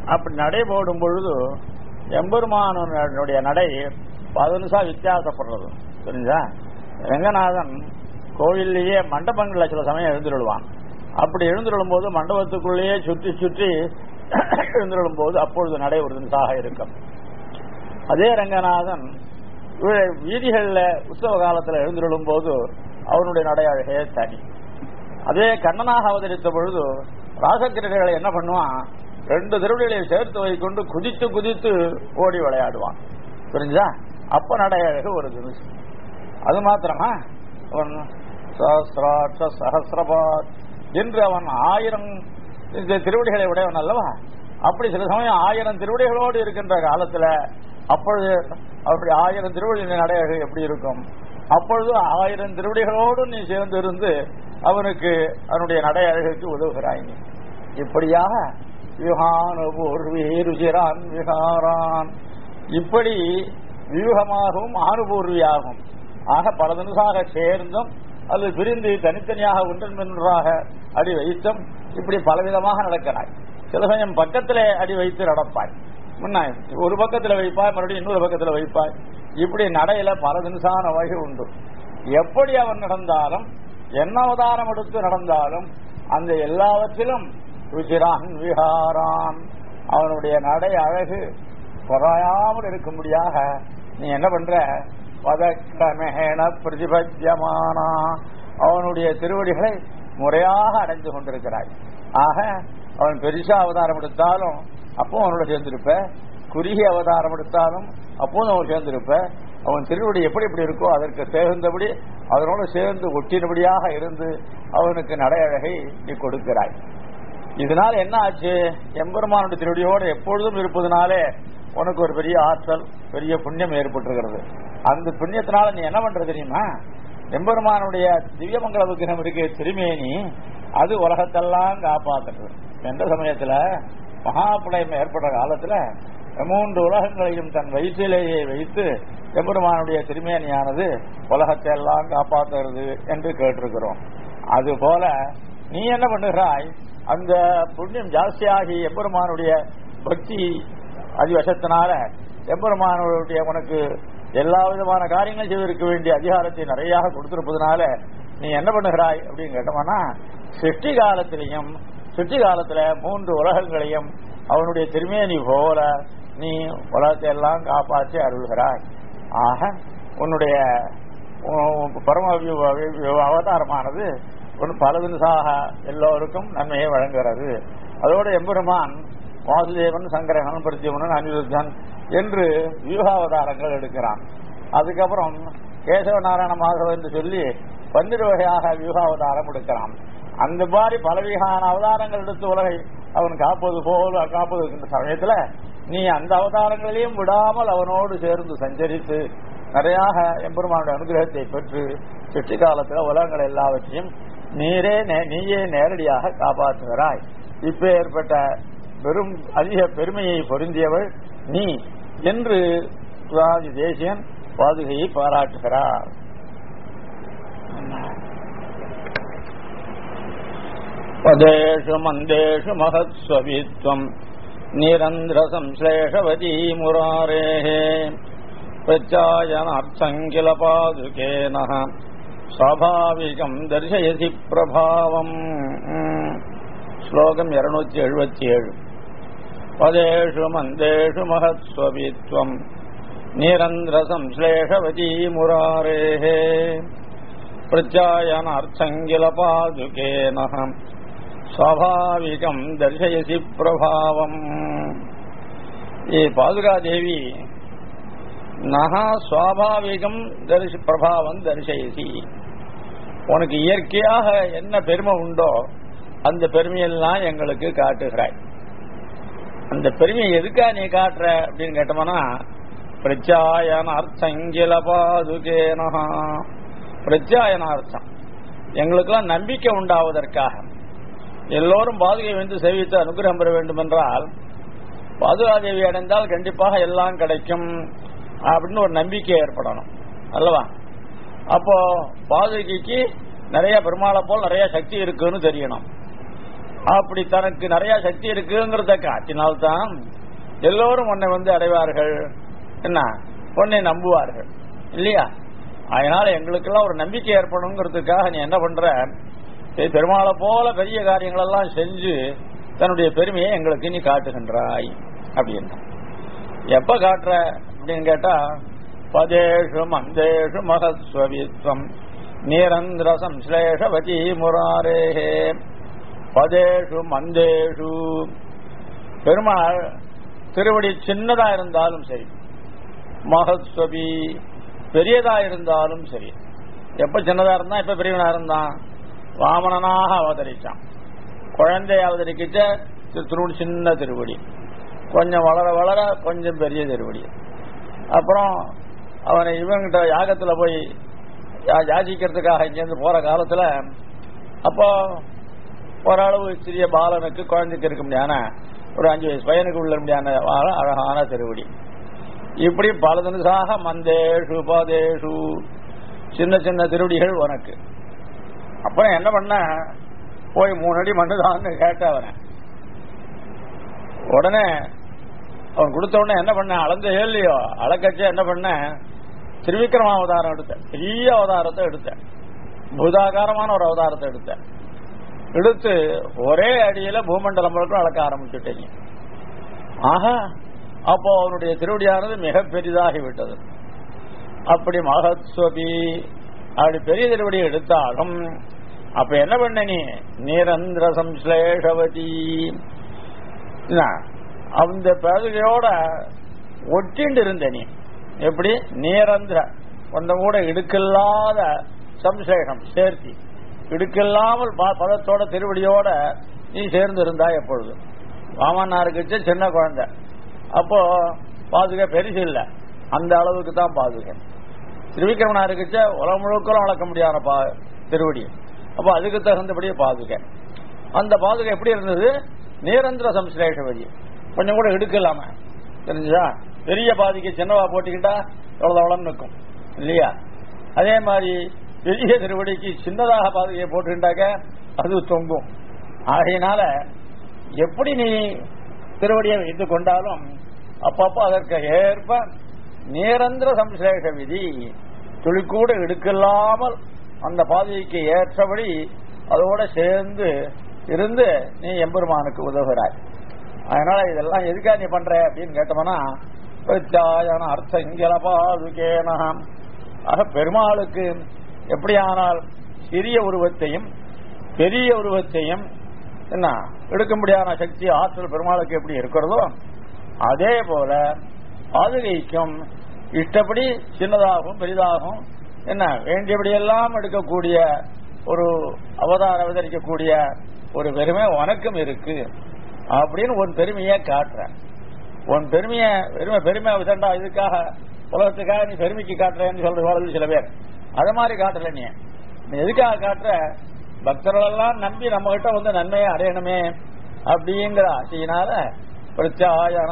அப்படி நடை போடும் பொழுது எம்பெருமானுடைய நடை பதினசா வித்தியாசப்படுறது புரிஞ்சா ரங்கநாதன் கோவில்லையே மண்டபங்கள்ல சில சமயம் எழுந்துருவான் அப்படி எழுந்துருளும் போது மண்டபத்துக்குள்ளேயே சுற்றி சுற்றி எழுந்துருளும் போது அப்பொழுது நடை ஒரு தினசாக இருக்கும் அதே ரங்கநாதன் வீ- வீதிகள்ல உற்சவ காலத்துல எழுந்துருளும் போது அவனுடைய நடை அழகே தனி அதே கண்ணனாக அவதரித்த பொழுது ராசக்கிரகளை என்ன பண்ணுவான் ரெண்டு திருவடிகளையும் சேர்த்து வைக்கொண்டு குதித்து குதித்து ஓடி விளையாடுவான் புரிஞ்சா அப்ப நடை அழகு ஒரு தினசு அது மாத்திரமா அவன் சஹசிராட்ச சஹசிரபாத் என்று அவன் ஆயிரம் இந்த திருவடிகளை உடையவன் அல்லவா அப்படி சில சமயம் ஆயிரம் திருவடிகளோடு இருக்கின்ற காலத்துல அப்பொழுது அப்படி ஆயிரம் திருவடிகளின் நடையழகு எப்படி இருக்கும் அப்பொழுது ஆயிரம் திருவடிகளோடு நீ சேர்ந்து இருந்து அவனுக்கு அவனுடைய நடை அழகுக்கு உதவுகிறாய் நீ. இப்படியாக வியூகானுபூர்வி ருச்சிரான் விகாரான் இப்படி வியூகமாகவும் ஆனுபூர்வியாகும் ஆக பல தினசாக சேர்ந்தும் அல்லது பிரிந்து தனித்தனியாக ஒன்றன் ஒன்றாக அடி வைத்தும் இப்படி பலவிதமாக நடக்கிறாய் சில சமயம் பக்கத்திலே அடி வைத்து நடப்பாய் முன்ன ஒரு பக்கத்துல வைப்பாய் மறுபடியும் இன்னொரு பக்கத்துல வைப்பாய் இப்படி நடையில பல தினசான வகை உண்டு எப்படி அவன் நடந்தாலும் என்ன அவதாரம் எடுத்து நடந்தாலும் அந்த எல்லாவற்றிலும் ருச்சிரான் விஹாரான் அவனுடைய நடை அழகு குறையாமல் இருக்கும்படியாக நீ என்ன பண்ற பதக்கிரமேண பிரதிபத்தியமானா அவனுடைய திருவடிகளை முறையாக அடைந்து கொண்டிருக்கிறாய் ஆக அவன் பெருசா அவதாரம் எடுத்தாலும் அப்போ அவனோட சேர்ந்திருப்ப குறுகிய அவதாரம் எடுத்தாலும் அப்போதும் அவன் சேர்ந்திருப்ப அவன் திருவடி எப்படி எப்படி இருக்கோ அதற்கு சேர்ந்தபடி அதனோடு சேர்ந்து ஒட்டினபடியாக இருந்து அவனுக்கு நடையழகை நீ கொடுக்கிறாய் இதனால என்ன ஆச்சு எம்பெருமானுடைய திருவடியோடு எப்பொழுதும் இருப்பதனாலே உனக்கு ஒரு பெரிய ஆற்றல் பெரிய புண்ணியம் ஏற்பட்டிருக்கிறது அந்த புண்ணியத்தினால நீ என்ன பண்ற தெரியுமா எம்பெருமானுடைய திவ்யமங்கல விக்கிரம் இருக்கு திருமேனி அது உலகத்தெல்லாம் காப்பாத்துறது எந்த சமயத்துல மகாபுலயம் ஏற்பட்ட காலத்துல மூன்று உலகங்களையும் தன் வயிற்றிலேயே வைத்து எம்பெருமானுடைய திருமேனியானது உலகத்தை எல்லாம் காப்பாற்றுகிறது என்று கேட்டிருக்கிறோம் அது போல நீ என்ன பண்ணுகிறாய் அந்த புண்ணியம் ஜாஸ்தியாகி எம்பெருமானுடைய பக்தி அதிவசத்தினால எம்பெருமானுடைய உனக்கு எல்லா விதமான காரியங்களும் செய்திருக்க வேண்டிய அதிகாரத்தை நிறைய கொடுத்திருப்பதனால நீ என்ன பண்ணுகிறாய் அப்படின்னு கேட்டோம்னா சிருஷ்டி காலத்திலையும் சிருஷ்டி காலத்துல மூன்று உலகங்களையும் அவனுடைய திருமேனி போல நீ உலகத்தை எல்லாம் காப்பாற்றி அருள்கிறாய் ஆக உன்னுடைய உ- பரம வி- வி- வி- அவதாரமானது ஒரு பல தினசாக எல்லோருக்கும் நன்மையை வழங்குகிறது அதோடு எம்பெருமான் வாசுதேவன் சங்கரகன் பிரத்யுமனன் அனிருத்தன் என்று வியூகாவதாரங்கள் எடுக்கிறான் அதுக்கப்புறம் கேசவ நாராயண மாதவ என்று சொல்லி பன்னிரு வகையாக வியூகாவதாரம் எடுக்கிறான் அந்த மாதிரி பலவிகான அவதாரங்கள் எடுத்து உலகை அவன் காப்பது போல காப்பது இருக்கின்ற சமயத்துல நீ அந்த அவதாரங்களையும் விடாமல் அவனோடு சேர்ந்து சஞ்சரித்து நிறையாக எம்பெருமானுடைய அனுகிரகத்தை பெற்று சிட்டி காலத்துல உலகங்கள் எல்லாவற்றையும் நீரே நே- நீயே நேரடியாக காப்பாற்றுகிறாய் இப்ப ஏற்பட்ட பெரும் அதிக பெருமையை பொருந்தியவள் நீ என்று சுவாமி தேசியன் பாதுகையை பாராட்டுகிறார் பதேஷு மந்தேஷு மகத்ஸ்வவித்வம் நிரந்திர சம்சேஷவதி முராரேः பிரச்சாயனார்த்தங்கில பாதுகேன ஸ்வாபாவிகம் தர்சயசி பிரபாவம் ஸ்லோகம் இருநூத்தி எழுபத்தி ஏழு பதேஷு மந்தேஷு மகத்ஸ்வவித்வம் நிரந்திர சம்ஸ்லேஷவதி முராரேः பிரச்சாயனார்த்தங்கில பாதுகேன ஸ்வாபாவிகம் தர்சயசி பிரபாவம் ஏ பாதுகாதேவி நகா சுவாபாவிகம் தரிசி பிரபாவம் தரிசயசி உனக்கு இயற்கையாக என்ன பெருமை உண்டோ அந்த பெருமையெல்லாம் எங்களுக்கு காட்டுகிறாய் அந்த பெருமையை எதுக்கா நீ காட்டுற அப்படின்னு கேட்டோம்னா பிரச்சாயனார்த்தங்கில பாதுகேனஹா பிரச்சாயனார்த்தம் எங்களுக்கெல்லாம் நம்பிக்கை உண்டாவதற்காக எல்லோரும் பாதுகை வந்து சேவித்து அனுகிரகம் பெற வேண்டும் என்றால் பாதுகாதேவி அடைந்தால் கண்டிப்பாக எல்லாம் கிடைக்கும் அப்படின்னு ஒரு நம்பிக்கை ஏற்படணும் அல்லவா அப்போ பாதுகைக்கு நிறைய பெருமாளை போல் நிறைய சக்தி இருக்குன்னு தெரியணும் அப்படி தனக்கு நிறைய சக்தி இருக்குங்கிறத காட்டினால்தான் எல்லோரும் உன்னை வந்து அடைவார்கள் என்ன உன்னை நம்புவார்கள் இல்லையா அதனால எங்களுக்கெல்லாம் ஒரு நம்பிக்கை ஏற்படணுங்கிறதுக்காக நீ என்ன பண்ற ஏய், பெருமாளை போல பெரிய காரியங்கள் எல்லாம் செஞ்சு தன்னுடைய பெருமையை எங்களுக்கு நீ காட்டுகின்றாய் அப்படின்னா எப்ப காட்டுற அப்படின்னு கேட்டா பதேஷு மந்தேஷு மகஸ்வவித்வம் நிரந்திர சம்ஸ்லேஷவதி முராரேஹே பதேஷு மந்தேஷு பெருமாள் திருவடி சின்னதா இருந்தாலும் சரி மகஸ்வபி பெரியதா இருந்தாலும் சரி எப்ப சின்னதா இருந்தா எப்ப பெரியவனா இருந்தான் வாமனனாக அவதரிச்சான் குழந்தை அவதரிக்கிச்ச திருவடி சின்ன திருவடி கொஞ்சம் வளர வளர கொஞ்சம் பெரிய திருவடி அப்புறம் அவனை இவங்கிட்ட யாகத்துல போய் யா- யாசிக்கிறதுக்காக இங்கேருந்து போற காலத்துல அப்போ ஓரளவு சிறிய பாலனுக்கு குழந்தைக்கு இருக்க முடியாத ஒரு அஞ்சு வயசு பையனுக்கு உள்ள முடியாத வாழ- அழகான திருவடி இப்படி பல தினசாக மந்தேஷு பதேஷு சின்ன சின்ன திருவடிகள் உனக்கு அப்புறம் என்ன பண்ண போய் மூணு அடி மண்ணுதான்னு கேட்ட அவனை உடனே அவன் கொடுத்த உடனே என்ன பண்ண அளந்த இல்லையோ அளக்கச்சே என்ன பண்ண திருவிக்ரம அவதாரம் எடுத்தேன் பெரிய அவதாரத்தை எடுத்தேன் பூதாகாரமான ஒரு அவதாரத்தை எடுத்தேன் எடுத்து ஒரே அடியில பூமண்டலம் முழுக்க அளக்க ஆரம்பிச்சுட்டீங்க ஆஹா அப்போ அவனுடைய திருவடியானது மிக பெரிதாகி விட்டது அப்படி மகத்வபி அப்படி பெரிய திருவடி எடுத்தாலும் அப்ப என்ன பண்ண நீ நிரந்திர சம்ஸ்லேஷவதி என்ன, அந்த பதவியோட ஒட்டிண்டு இருந்த நீ எப்படி நிரந்திர கொஞ்சம் கூட இடுக்கில்லாத சம்சேஷம் சேர்த்தி இடுக்கில்லாமல் ப- பதத்தோட திருவடியோட நீ சேர்ந்து இருந்தா எப்பொழுது வாமனாருக்கு சின்ன குழந்தை அப்போ பாதுகை பெருசு இல்ல அந்த அளவுக்கு தான் பாதுகை திருவிக்கிரமனாருக்குச்ச உலகம் முழுக்களும் வளர்க்க முடியாத பா திருவடி அப்போ அதுக்கு தகுந்தபடியே பாதுகை அந்த பாதுகை எப்படி இருந்தது நிரந்தர சம்ஸ்லேஷவதி கொஞ்சம் கூட எடுக்கலாம தெரிஞ்சுதா பெரிய பாதிக்கை சின்னவா போட்டுக்கிட்டா எவ்வளவு எவ்வளவு நிற்கும் இல்லையா அதே மாதிரி பெரிய திருவடிக்கு சின்னதாக பாதுகையை போட்டுக்கிட்டாக்க அது தொங்கும் ஆகையினால எப்படி நீ திருவடியை வைத்துக் கொண்டாலும் அப்பப்போ அதற்கு ஏற்ப நிரந்தர சம்சேஷ விதி துளிக்கூட எடுக்கலாமல் அந்த பாதைக்கு ஏற்றபடி அதோட சேர்ந்து இருந்து நீ எம்பெருமானுக்கு உதவுகிறாய் அதனால இதெல்லாம் எதுக்கா நீ பண்ற அப்படின்னு கேட்டோம்னா பிரத்யாயன அர்த்த இங்கல பாதுகேனகம் ஆக பெருமாளுக்கு எப்படியானால் சிறிய உருவத்தையும் பெரிய உருவத்தையும் என்ன எடுக்கும்படியான சக்தி ஆற்றல் பெருமாளுக்கு எப்படி இருக்கிறதோ அதே போல பாதுகைக்கும் இஷ்டப்படி சின்னதாகவும் பெரிதாகவும் என்ன வேண்டியபடியெல்லாம் எடுக்கக்கூடிய ஒரு அவதாரம் அவதரிக்கக்கூடிய ஒரு பெருமை உனக்கும் இருக்கு அப்படின்னு உன் பெருமையை காட்டுற உன் பெருமையை பெருமை பெருமை விதண்டா இதுக்காக உலகத்துக்காக நீ பெருமைக்கு காட்டுறேன்னு சொல்றது சில பேர் அது மாதிரி காட்டல நீ நீ எதுக்காக காட்டுற பக்தர்கள் எல்லாம் நம்பி நம்ம கிட்ட வந்து நன்மையை அடையணுமே அப்படிங்கிற ஆசையினால பிரத்யாயன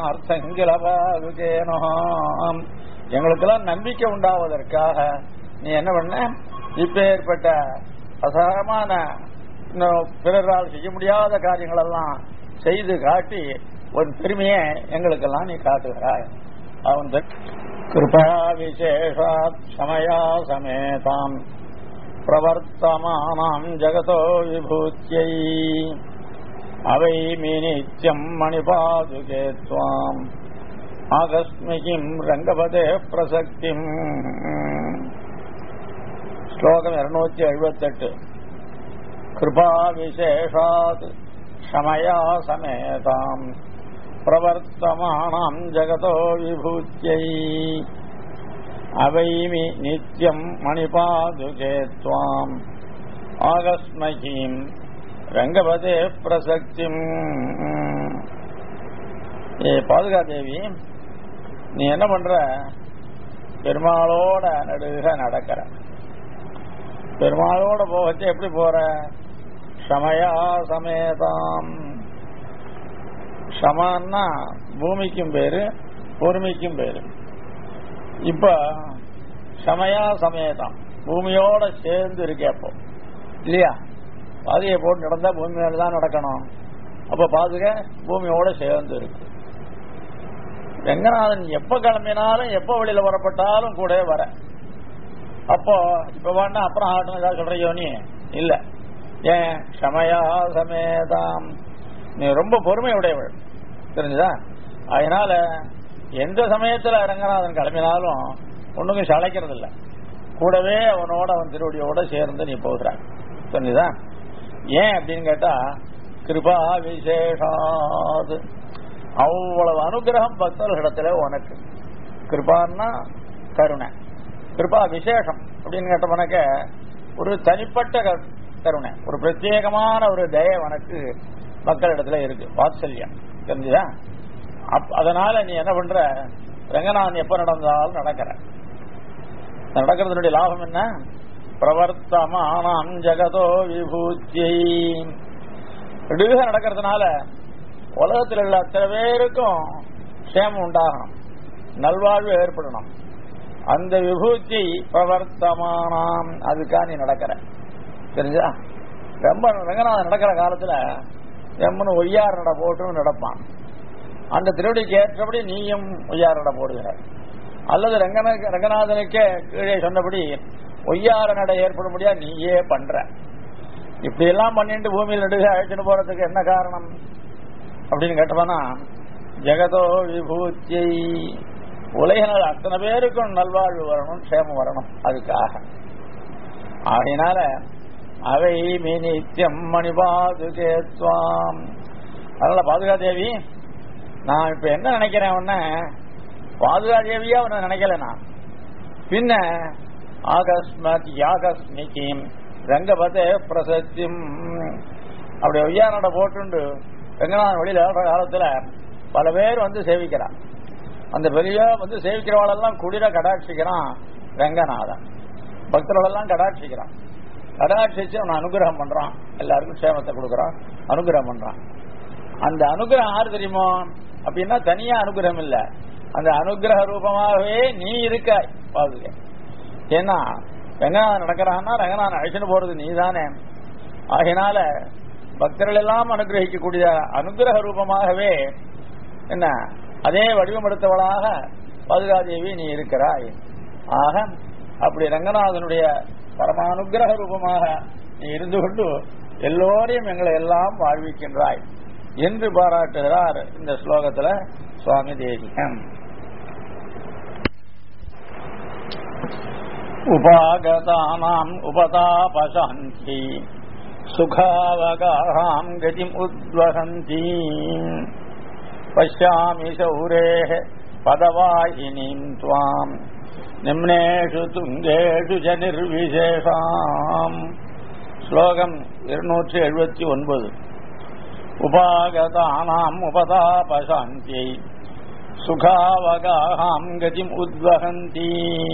அர்த்தங்கிலபாதுகேனம் எங்களுக்கெல்லாம் நம்பிக்கை உண்டாவதற்காக நீ என்ன பண்ண இப்ப ஏற்பட்ட அசாரமான இன்னும் பிறரால் செய்ய முடியாத காரியங்கள் எல்லாம் செய்து காட்டி உன் பெருமையை எங்களுக்கெல்லாம் நீ காட்டுகிறாய் அவன் கிருபா விசேஷாத் சமயா சமேதாம் பிரவர்த்தமானாம் ஜகதோ விபூத்தியை அவை நித்யம் மணிபாதுகே துவாம் ஆகஸ்மிகிம் ரங்கபதே பிரசக்திம் ஸ்லோகம் இருநூத்தி எழுபத்தெட்டு கிருபா விசேஷாத் சமயா சமேதாம் பிரவர்த்தமானாம் ஜகதோ விபூத்தியை அவைமி நித்யம் மணிபாதுகே துவாம் ஆகஸ்மகீம் ரங்கபதே பிரசக்திம் ஏ பாதுகா தேவி நீ என்ன பண்ற பெருமாளோட நடுக நடக்கிற பெருமாளோட போகச்சு எப்படி போற சமயா சமேதாம் சமான்னா பூமிக்கும் பேரு பொறுமைக்கும் பேரு இப்ப சமயா சமயதான் பூமியோட சேர்ந்து இருக்கே அப்போ இல்லையா பாதையை போட்டு நடந்தா பூமி மேல தான் நடக்கணும் அப்ப பாதுக பூமியோட சேர்ந்து இருக்கு ரங்கநாதன் எப்ப கிளம்பினாலும் எப்ப வெளியில வரப்பட்டாலும் கூட வர அப்போ இப்ப வேணா அப்புறம் ஆகட்டும் ஏதாவது சொல்றியோ நீ இல்ல ஏன் சமயா சமேதாம் நீ ரொம்ப பொறுமை உடையவள் தெரிஞ்சுதா அதனால எந்த சமயத்துல ரங்கநாதன் கிளம்பினாலும் ஒண்ணுக்கும் சளைக்கிறது இல்ல கூடவே அவனோட அவன் திருவடியோட சேர்ந்து நீ போகிற தெரிஞ்சுதா ஏன் அப்படின்னு கேட்டா கிருபா விசேஷாது அவ்வளவு அனுகிரகம் பக்தர்களிடத்துல உனக்கு கிருபான்னா கருணை கிருபா விசேஷம் அப்படின்னு கேட்டவனக்க ஒரு தனிப்பட்ட க- கருணை ஒரு பிரத்யேகமான ஒரு தய உனக்கு மக்களிடத்துல இருக்கு வாத்சல்யம் தெரிஞ்சுதா அப்- அதனால நீ என்ன பண்ற ரங்கநாதன் எப்ப நடந்தாலும் நடக்கிற நடக்கிறதுனுடைய லாபம் என்ன பிரவர்த்தமானாம் ஜெகதோ விபூத்தியை நெடுக நடக்கிறதுனால உலகத்தில் உள்ள அத்தனை பேருக்கும் க்ஷேமம் உண்டாகணும் நல்வாழ்வு ஏற்படணும் அந்த விபூதி பிரவர்த்தமானாம் அதுக்காக நீ நடக்கிற தெரிஞ்சா ரொம்ப ரங்கநாதன் நடக்கிற காலத்துல எம்மனு ஒய்யார் நட போட்டு நடப்பான் அந்த திருவடிக்கு ஏற்றபடி நீயும் ஒய்யார் நட போடுகிற அல்லது ரங்கன ரங்கநாதனுக்கே கீழே சொன்னபடி ஒய்யார நட ஏற்படும்படியா நீயே பண்ற இப்படி எல்லாம் பண்ணிட்டு பூமியில் நடுக அழைச்சிட்டு போறதுக்கு என்ன காரணம் அப்படின்னு கேட்டோம்னா ஜெகதோ விபூத்தியை உலகினர் அத்தனை பேருக்கும் நல்வாழ்வு வரணும் க்ஷேமம் வரணும் அதுக்காக ஆகையினால அவை மினித்தியம் மணிபாதுகே துவாம் அதனால பாதுகா தேவி நான் இப்ப என்ன நினைக்கிறேன் உன்ன பாதுகா தேவியா உன்னை நினைக்கல நான் பின்ன ஆகஸ்மத் யாகஸ்மிகிம் ரங்கபதே பிரசத்தியம் அப்படி ஒய்யானோட போட்டுண்டு ரங்கநாதன் வெளியில ஏற காலத்துல பல பேர் வந்து சேவிக்கிறான் அந்த பெரிய வந்து சேவிக்கிறவாளெல்லாம் குளிர கடாட்சிக்கிறான் ரங்கநாதன் பக்தர்களெல்லாம் கடாட்சிக்கிறான் கடாட்சிச்சு அவன் அனுகிரகம் பண்றான் எல்லாருக்கும் சேமத்தை கொடுக்கறான் அனுகிரகம் பண்றான் அந்த அனுகிரகம் யாரு தெரியுமோ அப்படின்னா தனியா அனுகிரகம் இல்ல அந்த அனுகிரக ரூபமாகவே நீ இருக்காய் பாதுக ஏன்னா ரங்கநாதன் நடக்கிறான்னா ரங்கநாதன் அழைச்சிட்டு போறது நீதானே ஆகையினால பக்தர்கள் எல்லாம் அனுகிரகிக்கக்கூடிய அனுகிரக ரூபமாகவே என்ன அதே வடிவமெடுத்தவளாக பாதுகாதேவி நீ இருக்கிறாய் ஆக அப்படி ரங்கநாதனுடைய பரமானுகிரக ரூபமாக நீ இருந்து கொண்டு எல்லோரையும் எங்களை எல்லாம் வாழ்விக்கின்றாய் என்று பாராட்டுகிறார் இந்த ஸ்லோகத்துல சுவாமி தேசிகம் உபாகதானாம் உபதாபசாந்தி சுகாவகாம் கதிம் உத்வகந்தி பசியாமி சௌரேः பதவாயினீம் துவாம் நிம்னேஷு துங்கேஷு ஜ நிர்விசேஷாம் ஸ்லோகம் இருநூற்றி எழுபத்தி ஒன்பது உபாகதானாம் உபதாபசாந்தியை சுகாவகாம் கதிம் உத்வகந்தி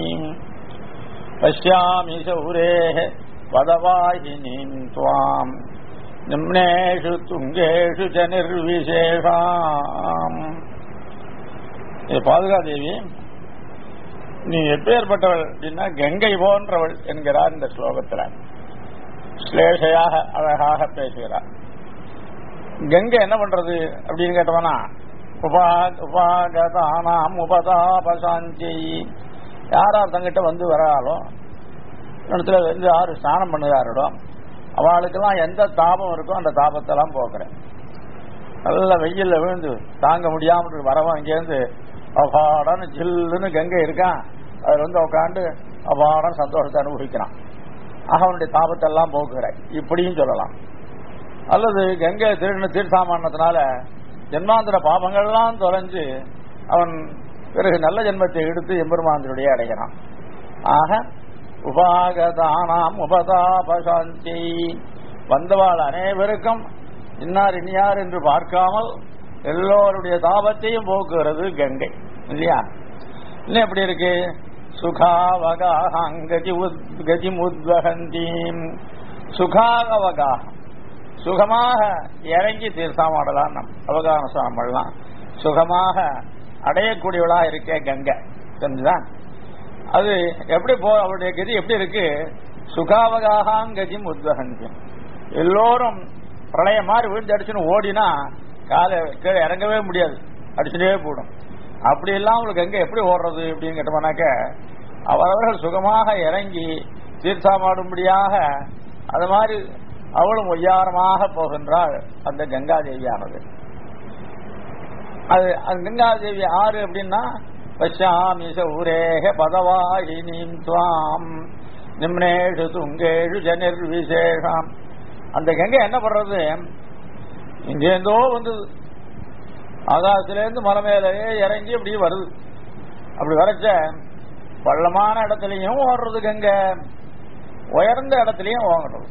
பசியாமி சௌரேः பதவாயினீம் துவாம் நிம்னேஷு துங்கேஷு ச நிர்விசேஷாம் இது பாதுகாதேவி நீ எப்பேற்பட்டவள் அப்படின்னா கங்கை போன்றவள் என்கிறார் இந்த ஸ்லோகத்தில் ஸ்லேஷையாக அழகாக பேசுகிறார் கங்கை என்ன பண்றது அப்படின்னு கேட்டவனா உபா உபாகதானாம் உபதாபசாந்தி யார் யார் தங்கிட்ட வந்து வராளோ இடத்துல வந்து யாரு ஸ்நானம் பண்ணுகிறாரோ அவளுக்கெல்லாம் எந்த தாபம் இருக்கோ அந்த தாபத்தெல்லாம் போக்குறேன் நல்ல வெயில்ல விழுந்து தாங்க முடியாம இருக்கு வரவன் இங்கேருந்து அபாடன்னு ஜில்லுன்னு கங்கை இருக்கான் அதுல வந்து உட்காந்து அபாடம் சந்தோஷத்தை அனுபவிக்கிறான் ஆக அவனுடைய தாபத்தை எல்லாம் போக்குகிறாய் இப்படியும் சொல்லலாம் அல்லது கங்கை திருடின தீர்த்தாமானதுனால ஜென்மாந்திர பாபங்கள்லாம் தொலைஞ்சு அவன் பிறகு நல்ல ஜென்மத்தை எடுத்து எம்பெருமாந்திருடைய அடைகிறான் ஆக உபாகதானாம் உபதாபசாந்தி வந்தவாள் அனைவருக்கும் இன்னார் இனியார் என்று பார்க்காமல் எல்லோருடைய தாபத்தையும் போக்குகிறது கங்கை இல்லையா இன்னும் எப்படி இருக்கு சுகாவகாகம் கதி உத் கதி உத்வகந்தி சுகாவகாகம் சுகமாக இறங்கி தீர்த்தாமாடலாம் நம் அவகான சாமடலாம் சுகமாக அடையக்கூடியவளா இருக்கே கங்கை தெரிஞ்சுதான் அது எப்படி போ அவருடைய கதி எப்படி இருக்கு சுகாவகாகம் கதியும் உத்வகந்தியம் எல்லோரும் பிரளயம் மாதிரி விழுந்து அடிச்சுன்னு ஓடினா காலை கீழே இறங்கவே முடியாது அடிச்சுட்டே போடும் அப்படி எல்லாம் உங்களுக்கு எங்க எப்படி ஓடுறது அப்படின்னு கேட்டோம்னாக்க அவரவர்கள் சுகமாக இறங்கி தீர்த்தாமாடும்படியாக அது மாதிரி அவளும் ஒய்யாரமாக போகின்றாள் அந்த கங்காதேவியானது அது அது கங்காதேவி ஆறு அப்படின்னா பச்சாமி சௌரேக பதவாயினீம் துவாம் நிம்னேஷு துங்கேஷு ஜனிர் விசேஷம் அந்த கங்கை என்ன பண்றது இங்கேருந்தோ வந்தது ஆகாசத்திலேருந்து மலை மேலேயே இறங்கி அப்படி வருது அப்படி வரைச்ச பள்ளமான இடத்துலயும் ஓடுறது கங்கை உயர்ந்த இடத்துலயும் ஓடுறது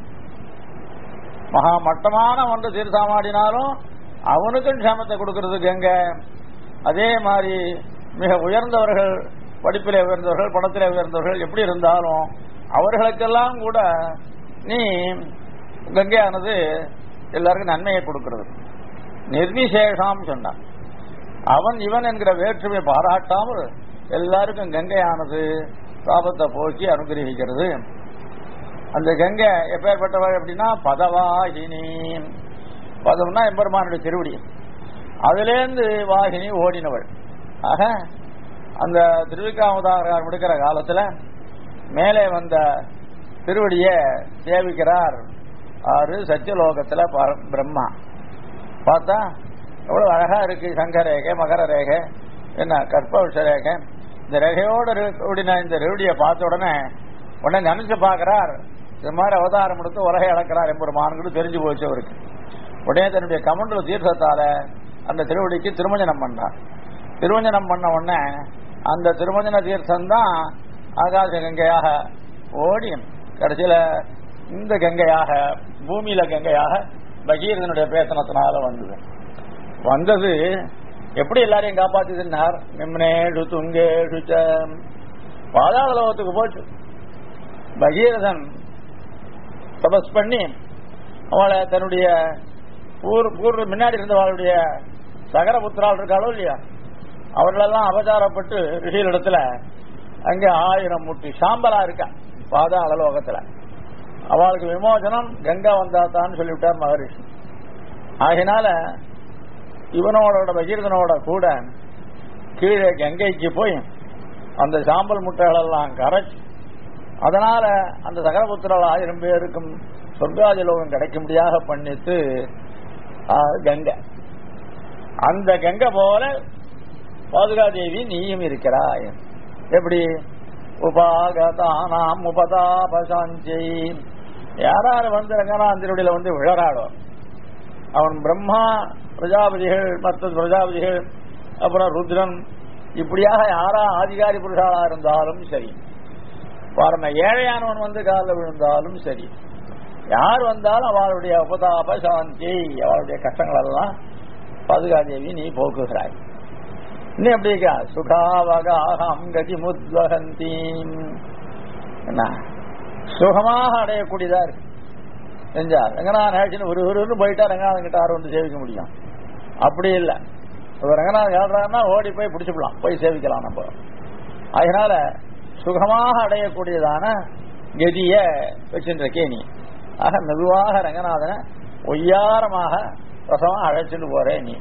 மகா மட்டமான ஒன்று தீர்த்தாமாடினாலும் அவனுக்கும் க்ஷமத்தை கொடுக்கிறது கங்கை அதே மாதிரி மிக உயர்ந்தவர்கள் படிப்பிலே உயர்ந்தவர்கள் பணத்திலே உயர்ந்தவர்கள் எப்படி இருந்தாலும் அவர்களுக்கெல்லாம் கூட நீ கங்கையானது எல்லாருக்கும் நன்மையை கொடுக்கிறது நிர்விசேஷம் சொன்னான் அவன் இவன் என்கிற வேற்றுமை பாராட்டாமல் எல்லாருக்கும் கங்கையானது சாபத்தை போக்கி அனுகிரகிக்கிறது அந்த கங்கை எப்பேற்பட்டவள் அப்படின்னா பதவாகினி பதம்னா எம்பெருமானுடைய திருவடி அதிலேந்து வாகினி ஓடினவள் ஆக அந்த திருவிக்காமதாரர் முடிக்கிற காலத்துல மேலே வந்த திருவடிய சேவிக்கிறார் ஆறு சத்தியலோகத்துல பர- பிரம்மா பார்த்தா எவ்வளவு அழகா இருக்கு சங்க ரேகை மகர ரேகை என்ன கற்பவஷ ரேகை இந்த ரேகையோட ஓடின இந்த ரெவடியை பார்த்த உடனே உடனே நினைச்சு பார்க்கிறார் இது மாதிரி அவதாரம் எடுத்து உலகை அளக்கிறார் எம்பெருமான்கள் தெரிஞ்சு போச்சு அவருக்கு உடனே தன்னுடைய கமண்டல தீர்த்தத்தால அந்த திருவடிக்கு திருமஞ்சனம் பண்ணார் திருமஞ்சனம் பண்ண உடனே அந்த திருமஞ்சன தீர்த்தம் தான் ஆகாச கங்கையாக ஓடி கடைசியில இந்த கங்கையாக பூமியில கங்கையாக பகீரதனுடைய பேத்தனத்தினால வந்தது வந்தது எப்படி எல்லாரையும் காப்பாத்துதுன்னார் நிம்னேஷு துங்கேஷு ச. பாதாள லோகத்துக்கு போச்சு பகீரதன் தபஸ் பண்ணி அவளை தன்னுடைய ஊர் ஊர் முன்னாடி இருந்தவளுடைய சகரபுத்திரால் இருக்காளோ இல்லையா அவர்களெல்லாம் அபச்சாரப்பட்டு ரிஷிகளிடத்துல அங்க ஆயிரம் முட்டி சாம்பலா இருக்கா பாதாள லோகத்துல அவளுக்கு விமோசனம் கங்கா வந்தாத்தான்னு சொல்லிவிட்டார் மகரிஷி ஆகினால இவனோட பகீரதனோட கூட கீழே கங்கைக்கு போய் அந்த சாம்பல் முட்டைகளெல்லாம் கரைச்சு அதனால அந்த சகரபுத்திரால் ஆயிரம் பேருக்கும் சொர்க்காதி லோகம் கிடைக்கும்படியாக பண்ணிட்டு ஆ, கங்கை அந்த கங்கை போல பாதுகாதேவி நீயும் இருக்கிறாய் எப்படி உபாகதானாம் உபதாபசாஞ்சை யாராரு வந்து ரங்கநாதனுடைய வந்து விழறாடோ அவன் பிரம்மா பிரஜாபதிகள் மற்ற பிரஜாபதிகள் அப்புறம் ருத்ரன் இப்படியாக யாரா ஆதிகாரி புருஷாளா இருந்தாலும் சரி பாருங்க ஏழையானவன் வந்து காலில் விழுந்தாலும் சரி யார் வந்தாலும் அவளுடைய உபதாப சாந்தி அவளுடைய கஷ்டங்கள் எல்லாம் பாதுகாதேவி நீ போக்குகிறாய் இன்னும் எப்படி இருக்கா சுகாவகாகம் கதி முத்வகந்தீம் என்ன சுகமாக அடையக்கூடியதா இருக்கு செஞ்சா ரங்கநாதன் ஆக்ஷன் ஒரு ஒருன்னு போயிட்டா ரங்கநாதன் கிட்ட யாரும் வந்து சேவிக்க முடியும் அப்படி இல்லை இப்ப ரங்கநாதன் ஏழ்றாருன்னா ஓடி போய் பிடிச்சிடலாம் போய் சேவிக்கலாம் நம்ம அதனால சுகமாக அடையக்கூடியதான கதிய வச்சுருக்கே நீ ஆக மெதுவாக ரங்கநாதனை ஒய்யாரமாக ரசமாக அழைச்சிட்டு போறே நீ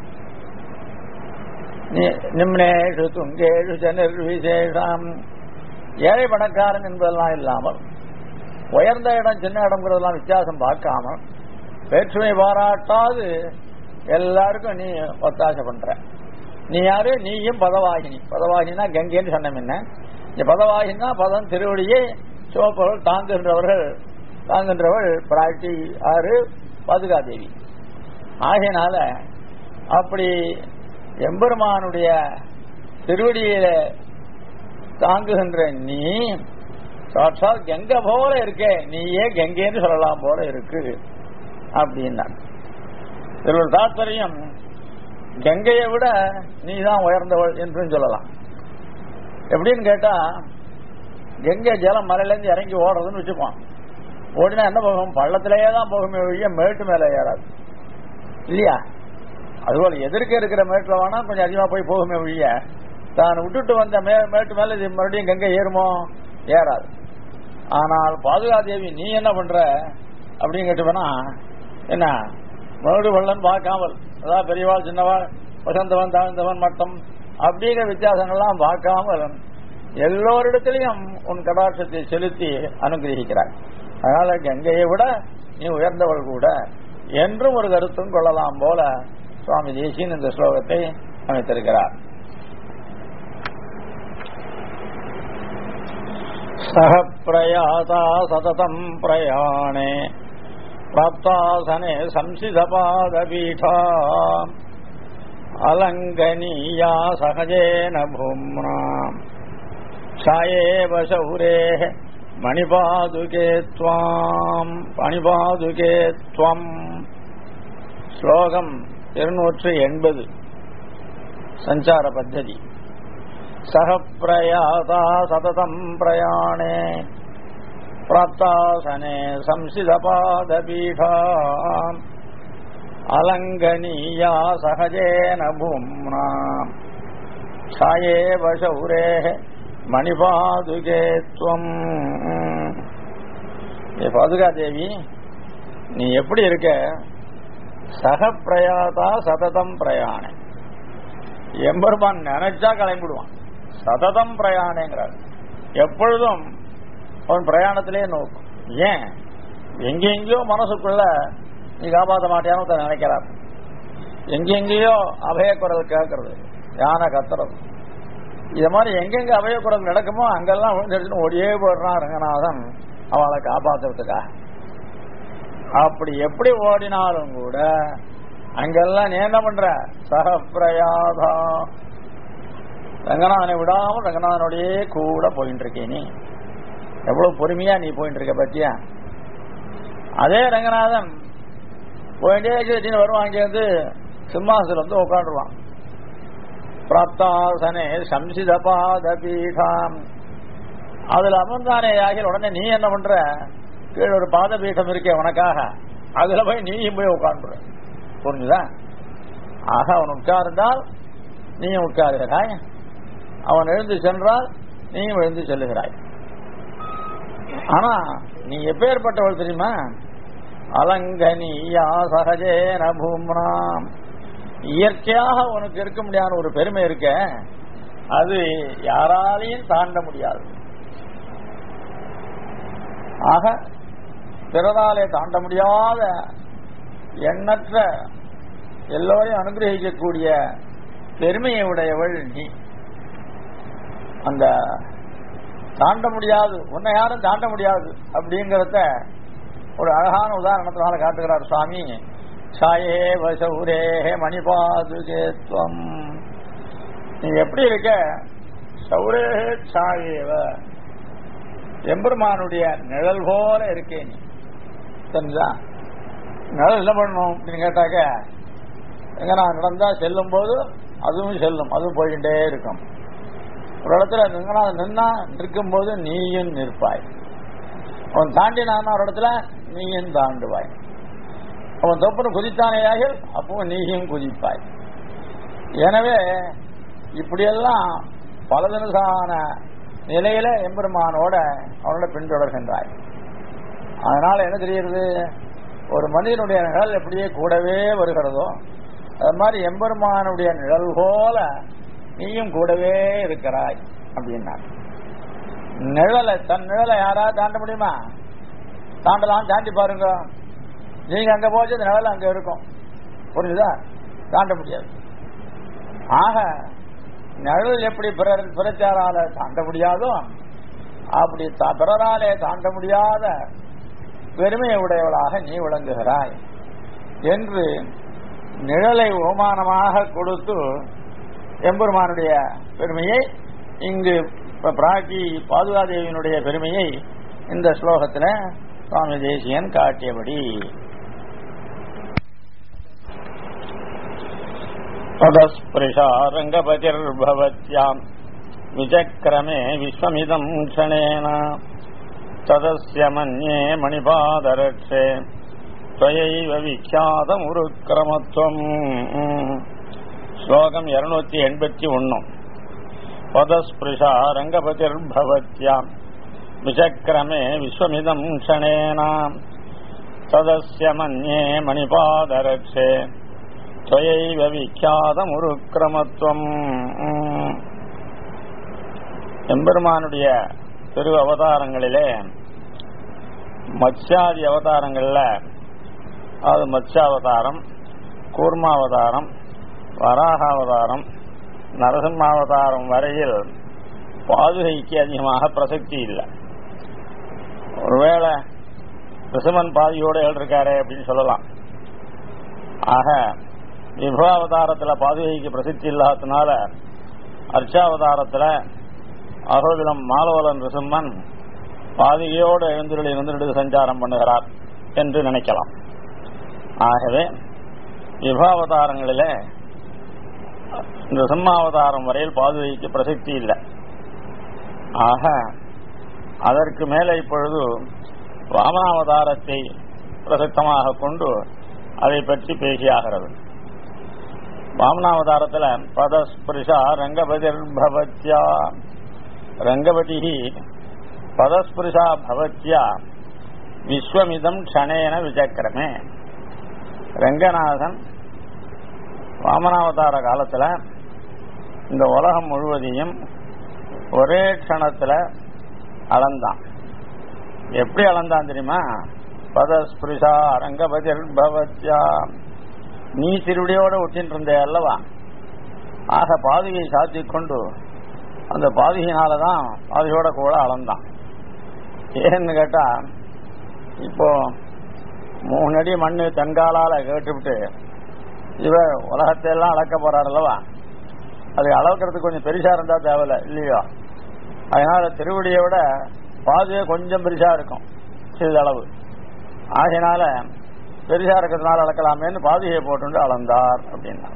நி- நிம்னேஷு துங்கேஷு ஜனிர் விசேஷம் ஏழை பணக்காரன் என்பதெல்லாம் இல்லாமல் உயர்ந்த இடம் சின்ன இடம்ங்கிறதெல்லாம் வித்தியாசம் பார்க்காம வேற்றுமை பாராட்டாது எல்லாருக்கும் நீ ஒத்தாசை பண்ற நீ யாரு நீயும் பதவாகினி பதவாகினா கங்கைன்னு சொன்ன முன்ன இந்த பதவாகினா பதம் திருவடியை சிவப்பவர்கள் தாங்குகின்றவர்கள் தாங்குகின்றவள் பிராட்டி ஆறு பாதுகாதேவி ஆகையினால அப்படி எம்பெருமானுடைய திருவடியில தாங்குகின்ற நீ சாட்சாத் கங்கை போல இருக்கே நீயே கங்கைன்னு சொல்லலாம் போல இருக்கு அப்படின்னா இதில் தாத்பரியம் கங்கையை விட நீ தான் உயர்ந்தவள் என்றும் சொல்லலாம் எப்படின்னு கேட்டா கங்கை ஜலம் மலையிலேருந்து இறங்கி ஓடுறதுன்னு வச்சுப்பான் ஓடினா என்ன போகும் பள்ளத்திலேயே தான் போகுமே ஒழிய மேட்டு மேலே ஏறாது இல்லையா அதுபோல எதிர்க்க இருக்கிற மேட்டில் வேணா கொஞ்சம் அதிகமா போய் போகுமே ஒழிய தான் விட்டுட்டு வந்த மே மேட்டு மேல இது மறுபடியும் கங்கை ஏறுமோ ஏறாது ஆனால் பாதுகாதேவி நீ என்ன பண்ற அப்படின்னு கேட்டுப்பனா என்ன மறுபடி வெள்ளம் பார்க்காமல் அதாவது பெரியவாள் சின்னவாள் வசந்தவன் தாழ்ந்தவன் மட்டம் அப்படிங்கிற வித்தியாசங்கள்லாம் பார்க்காமல் எல்லோரிடத்திலையும் உன் கடாட்சத்தை செலுத்தி அனுகிரகிக்கிறாய் அதனால கங்கையை விட நீ உயர்ந்தவள் கூட என்றும் ஒரு கருத்தும் கொள்ளலாம் போல சுவாமி தேசியன் இந்த ஸ்லோகத்தை அமைத்திருக்கிறார் சக பிரயாதா சததம் பிரயாணே பிராப்தாசனே சம்சிதபாதபீடா அலங்கனீயா சகஜேன பூம்னா சாயேவ சௌரே மணிபாதுகே துவாம் மணிபாதுகே துவம் ஸ்லோகம் இருநூற்று எண்பது சஞ்சார பத்ததி சக பிரயாதா சததம் பிரயாணே பிராப்தாசனே சம்சிதபாதபீடா அலங்கனீயா சகஜேன பூம்னா சாயேவ சௌரே மணிபாதுகே துவம் ஏ பாதுகா தேவி நீ எப்படி இருக்க சக பிரயாதா சததம் பிரயாண எம்பெருமான் நினைச்சா கிளம்பிடுவான் சததம் பிரயாணங்கிறார் எப்பொழுதும் அவன் பிரயாணத்திலே நோக்கும் ஏன் எங்கெங்கேயோ மனசுக்குள்ள நீ காப்பாற்ற மாட்டியான்னு நினைக்கிறார் எங்கெங்கேயோ அபய குரல் கேட்கறது யானை கத்துறது இது மாதிரி எங்கெங்க அபய குரல் நடக்குமோ அங்கெல்லாம் விழுந்துடுச்சுன்னு ஓடியே போடுறான் ரங்கநாதன் அவளை காப்பாத்துறதுக்கா அப்படி எப்படி ஓடினாலும் கூட அங்கெல்லாம் நீ என்ன பண்ற சகப்பிரயாதா ரங்கநாதனை விடாமல் ரங்கநாதனோடயே கூட போயிட்டு இருக்கே நீ எவ்வளவு பொறுமையா நீ போயிட்டு இருக்க பத்தியா அதே ரங்கநாதன் போயிட்டே வச்சுன்னு வருவான் அங்கேருந்து சிம்மாசனம் வந்து உட்காந்துருவான் பிராப்தாசனே சம்சித பாத பீடம் அதுல அமர்ந்தானே ஆகிய உடனே நீ என்ன பண்ற கீழே ஒரு பாத பீடம் இருக்கே உனக்காக அதுல போய் நீயும் போய் உட்காந்துற புரிஞ்சுதா ஆக அவன் உட்கார்ந்தால் நீயும் உட்காருகிறாய் அவன் எழுந்து சென்றால் நீயும் எழுந்து செல்லுகிறாய் ஆனா நீ எப்பேற்பட்டவள் தெரியுமா அலங்கனியா சகஜேன பூம்னாம் இயற்கையாக உனக்கு இருக்க முடியாத ஒரு பெருமை இருக்க அது யாராலையும் தாண்ட முடியாது ஆக பிறராலே தாண்ட முடியாத எண்ணற்ற எல்லோரையும் அனுகிரகிக்கக்கூடிய பெருமையை உடையவள் நீ அந்த தாண்ட முடியாது உன்னை யாரும் தாண்ட முடியாது அப்படிங்கறத ஒரு அழகான உதாரணத்தினால காட்டுகிறார் சுவாமி சாயே வசௌரே மணிபாதுகேத்வம் நீ எப்படி இருக்க சௌரே சாயேவ எம்பெருமானுடைய நிழல் போல இருக்கே நீ தெரிஞ்சா நிழல் என்ன பண்ணணும் அப்படின்னு கேட்டாக்க எங்க நான் நடந்தா செல்லும் போது அதுவும் செல்லும் அதுவும் போயிட்டே இருக்கும் ஒரு இடத்துல நின்னா நின்னா நிற்கும் போது நீயும் நிற்பாய் அவன் தாண்டினான் ஒரு இடத்துல நீயும் தாண்டுவாய் அவன் தொப்புன்னு குதித்தானேயாக அப்போ நீயும் குதிப்பாய் எனவே இப்படியெல்லாம் பல தினசான நிலையில எம்பெருமானோட அவனோட பின்தொடர்கின்றாய் அதனால என்ன தெரிகிறது ஒரு மனிதனுடைய நிழல் எப்படியே கூடவே வருகிறதோ அது மாதிரி எம்பெருமானுடைய நிழல் போல நீயும் கூடவே இருக்கிறாய் அப்படின்னா நிழலை தன் நிழலை யாராவது தாண்ட முடியுமா தாண்டலாம் தாண்டி பாருங்க நீங்க அங்க போச்சு அந்த நிழல் அங்க இருக்கும் புரிஞ்சுதா தாண்ட முடியாது ஆக நிழல் எப்படி பிறர் பிறச்சாரால தாண்ட முடியாதோ அப்படி த- பிறராலே தாண்ட முடியாத பெருமையை உடையவளாக நீ விளங்குகிறாய் என்று நிழலை ஓமானமாக கொடுத்து எம்பெருமானுடைய பெருமையை இங்கு ப- பிராட்டி பாதுகாதேவியினுடைய பெருமையை இந்த ஸ்லோகத்தில் சுவாமி தேசியன் காட்டியபடி तदस्पृशा रङ्गपतिर्भवत्याम् विचक्रमे विश्वमिदम् क्षणेन तदस्य मन्ये मणिपादरक्षे त्वयैव विख्यातमुरुक्रमत्वम् श्लोकम् இருநூத்தி எண்பத்தி ஒன்னு पदस्पृशा रङ्गपतिर्भवत्याम् विचक्रमे विश्वमिदम् क्षणेन ததஸ்ய மன்யே மணிபாதரட்சே துவயைவ விக்கியாதமுருக்கிரமத்துவம் எம்பெருமானுடைய திரு அவதாரங்களிலே மத்ஸ்யாதி அவதாரங்கள்ல அதாவது மத்ஸ்யாவதாரம் கூர்மாவதாரம் வராகாவதாரம் நரசிம்மாவதாரம் வரையில் பாதுகைக்கு அதிகமாக பிரசக்தி இல்லை ஒருவேளை ரிசமன் பாதியோடு எழுதிருக்காரே அப்படின்னு சொல்லலாம் ஆக விபவாவதாரத்தில் பாதுகைக்கு பிரசித்தி இல்லாததுனால அர்ச்சாவதாரத்தில் அகோபிலம் மாலவலன் ரிசிம்மன் பாதிகையோடு எழுந்துருளி இருந்துட்டு சஞ்சாரம் பண்ணுகிறார் என்று நினைக்கலாம் ஆகவே விபாவதாரங்களிலே இந்த சிம்மாவதாரம் வரையில் பாதுகைக்கு பிரசித்தி இல்லை ஆக அதற்கு மேலே இப்பொழுது வாமனாவதாரத்தை பிரசக்தமாக கொண்டு அதை பற்றி பேசியாகிறது வாமனாவதாரத்தில் பதஸ்பிருஷா ரங்கபதிர்பவத்யா ரங்கபதி பதஸ்பிருஷா பவத்யா விஸ்வமிதம் க்ஷணேன விசக்கிரமே ரங்கநாதன் வாமனாவதார காலத்தில் இந்த உலகம் முழுவதையும் ஒரே க்ஷணத்தில் அளந்தான் எப்படி அளந்தான் தெரியுமா பதஸ்பிருஷா ரங்கபதிர் பவத்யா நீ திருடியோட ஒட்டின்னு இருந்தே அல்லவா ஆக பாதுகையை சாத்திக் கொண்டு அந்த பாதுகையினால தான் பாதுகையோட கூட அளந்தான் ஏன்னு கேட்டா இப்போ மூணு அடி மண்ணு தன்காலால கேட்டுவிட்டு இவர் உலகத்தை எல்லாம் அளக்க போறார் அல்லவா அது அளக்கிறதுக்கு கொஞ்சம் பெருசா இருந்தா தேவையில்ல இல்லையோ அதனால திருவடியை விட பாதுகை கொஞ்சம் பெருசா இருக்கும் சிறிதளவு ஆகையினால பெருசா இருக்கிறதுனால அளக்கலாமேன்னு பாதுகையை போட்டு அளந்தார் அப்படின்னா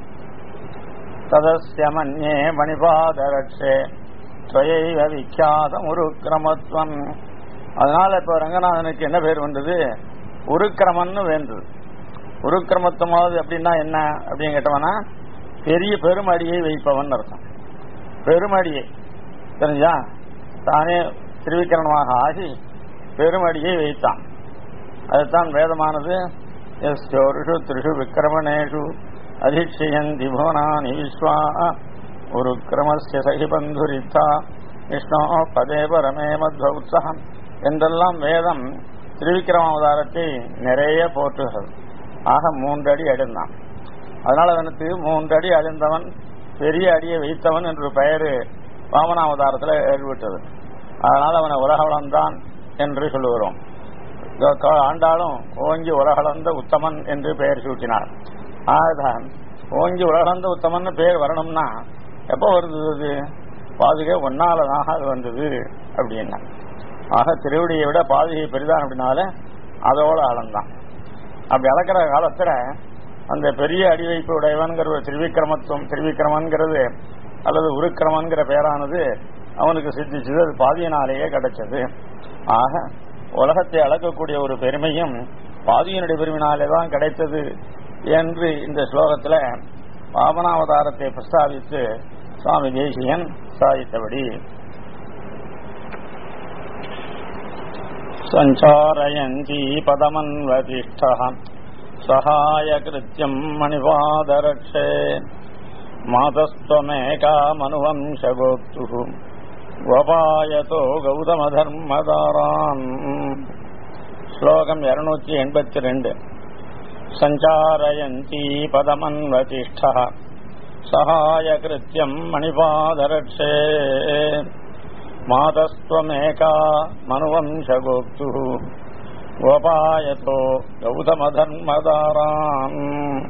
ததஸ்ய மன்யே மணிபாதரட்சே துவயைவ விக்கியாதம் உருக்கிரமத்துவம் அதனால இப்ப ரங்கநாதனுக்கு என்ன பேர் வந்தது உருக்கிரமன்னு வேண்டது உருக்கிரமத்துவமாவது அப்படின்னா என்ன அப்படின்னு கேட்டவனா பெரிய பெருமடியை வைப்பவன் அர்த்தம் பெருமடியை தெரிஞ்சா தானே திருவிக்கிரணமாக ஆகி பெருமடியை வைத்தான் அதுதான் வேதமானது எஸ் ஜோருஷு திரிஷு விக்கிரமணேஷு அதிஷயந்தி புவனானி விஸ்வா ஒரு கிரமஸ்ய சகி பந்துரித்தா விஷ்ணோ பதே பரமே மத்வ உற்சகம் என்றெல்லாம் வேதம் திருவிக்கிரமாவதாரத்தை நிறைய போற்றுகிறது ஆக மூன்றடி அடைந்தான் அதனால அவனுக்கு மூன்றடி அழிந்தவன் பெரிய அடியை வைத்தவன் என்று பெயர் வாமனாவதாரத்தில் ஏற்பட்டது அதனால் அவனை உலகளந்தான் என்று சொல்லுகிறோம் ஆண்டாலும் ஓங்கி உலகளந்த உத்தமன் என்று பெயர் சூட்டினார் ஆகதான் ஓங்கி உலகளந்த உத்தமன் பெயர் வரணும்னா எப்போ வந்தது பாதுகை ஒன்னாலதாக அது வந்தது அப்படின்னா ஆக திருவடியை விட பாதுகை பெரிதான் அப்படின்னால அதோட அளந்தான் அப்படி அளக்கிற காலத்துல அந்த பெரிய அடிவைப்பு உடையவன்கிற ஒரு திருவிக்கிரமத்துவம் திருவிக்கிரமன்கிறது அல்லது உருக்கிரமன்கிற பெயரானது அவனுக்கு சித்திச்சது அது பாதியினாலேயே கிடைச்சது ஆக உலகத்தை அளக்கக்கூடிய ஒரு பெருமையும் பாதியினுடைய பெருமையினாலே தான் கிடைத்தது என்று இந்த ஸ்லோகத்துல பாவனாவதாரத்தை பிரஸ்தாபித்து சுவாமி தேசியன் சாதித்தபடி சஞ்சாரயந்தி பதமன்வதிஷ்ட சகாயகிருத்தியம் மணிபாதரட்சே மாதஸ்வமேகா மனுவம்சகோக்து கோபாயதோ கௌதமதர்மதாரான் ஸ்லோகம் இருநூற்றி எண்பத்தி ரெண்டு சஞ்சாரயந்தி பதமன்வதிஷ்ட சகாயகிருத்தியம் மணிபாதரட்சே மாதஸ்வமேகா மனுவம்சகோக்து கோபாயதோ கௌதமதர்மதாரான்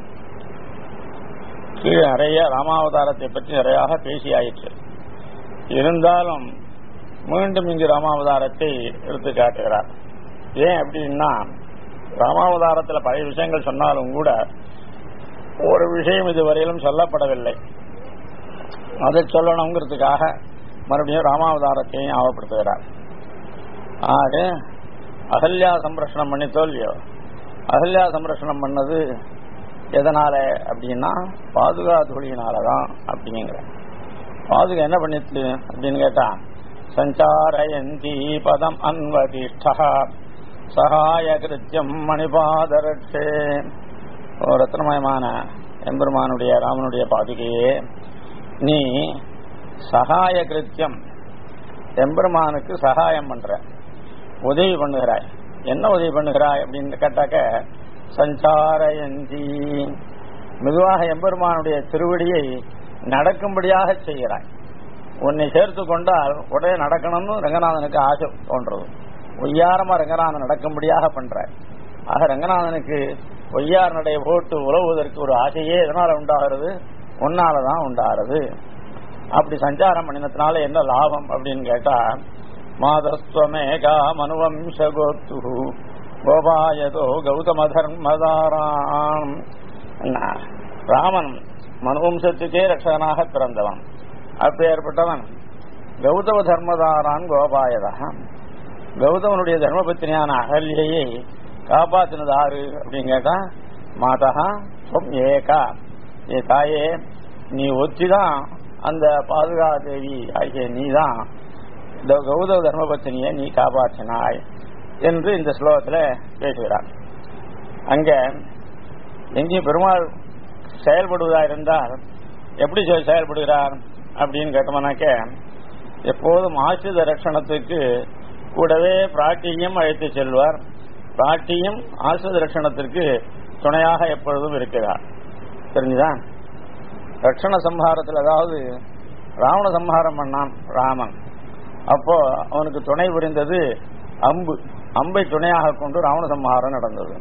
கீழே நிறைய ராமாவதாரத்தை பற்றி நிறையாக பேசியாயிற்று இருந்தாலும் மீண்டும் இங்கு ராமாவதாரத்தை எடுத்து காட்டுகிறார் ஏன் அப்படின்னா ராமாவதாரத்தில் பழைய விஷயங்கள் சொன்னாலும் கூட ஒரு விஷயம் இதுவரையிலும் சொல்லப்படவில்லை அதை சொல்லணுங்கிறதுக்காக மறுபடியும் ராமாவதாரத்தையும் ஞாபகப்படுத்துகிறார் ஆக அகல்யா சம்ரஷணம் பண்ணி தோல்வியோ அகல்யா சம்ரஷணம் பண்ணது எதனால அப்படின்னா பாதுகா துளியினாலதான் அப்படிங்கிற பாதுகா என்ன பண்ணிச்சு அப்படின்னு கேட்டா சஞ்சாரயந்தி பதம் அன்வதிஷ்டா சகாய கிருத்தியம் மணிபாதரட்சே ஓ ரத்னமயமான எம்பெருமானுடைய ராமனுடைய பாதுகையே நீ சகாய கிருத்தியம் எம்பெருமானுக்கு சகாயம் பண்ற உதவி பண்ணுகிறாய் என்ன உதவி பண்ணுகிறாய் அப்படின்னு கேட்டாக்க சஞ்சாரயந்தி மெதுவாக எம்பெருமானுடைய திருவடியை நடக்கும்படியாக செய்கிறாய் உன்னை சேர்த்து கொண்டால் உடனே நடக்கணும்னு ரங்கநாதனுக்கு ஆசை தோன்றது ஒய்யாரமா ரங்கநாதன் நடக்கும்படியாக பண்ற ஆக ரங்கநாதனுக்கு ஒய்யார் நடை போட்டு உழவுவதற்கு ஒரு ஆசையே எதனால உண்டாகிறது உன்னாலதான் உண்டாகிறது அப்படி சஞ்சாரம் பண்ணினத்தினால என்ன லாபம் அப்படின்னு கேட்டா மாதஸ்வமேகா மனுவம்ச கோத்து கோபாயதோ கௌதம தர்மதாராம் ராமன் மனுவம்சத்துக்கே ரட்சகனாக பிறந்தவன் அப்பேற்பட்டவன் கௌதம தர்மதாரான் கோபாயதா கௌதமனுடைய தர்மபத்தினியான அகல்யை காப்பாத்தினது ஆறு அப்படின்னு கேட்டா மாதா சொம் ஏகா ஏ தாயே நீ ஒத்திதான் அந்த பாதுகா தேவி ஆகிய நீதான் இந்த கௌதம தர்மபத்தினியை நீ காப்பாற்றினாய் என்று இந்த ஸ்லோகத்தில் பேசுகிறார் அங்க எங்கேயும் பெருமாள் செயல்படுவதா இருந்தால் எப்படி செயல்படுகிறார் அப்படின்னு கேட்டோம்னாக்க எப்போதும் ஆசிரித ரட்சணத்துக்கு கூடவே பிராட்டியும் அழைத்து செல்வார் பிராட்டியும் ஆசிரித ரட்சணத்திற்கு துணையாக எப்பொழுதும் இருக்கிறார் தெரிஞ்சுதா ரட்சண சம்ஹாரத்தில் அதாவது ராவண சம்ஹாரம் பண்ணான் ராமன் அப்போ அவனுக்கு துணை புரிந்தது அம்பு அம்பை துணையாக கொண்டு ராவண சம்ஹாரம் நடந்தது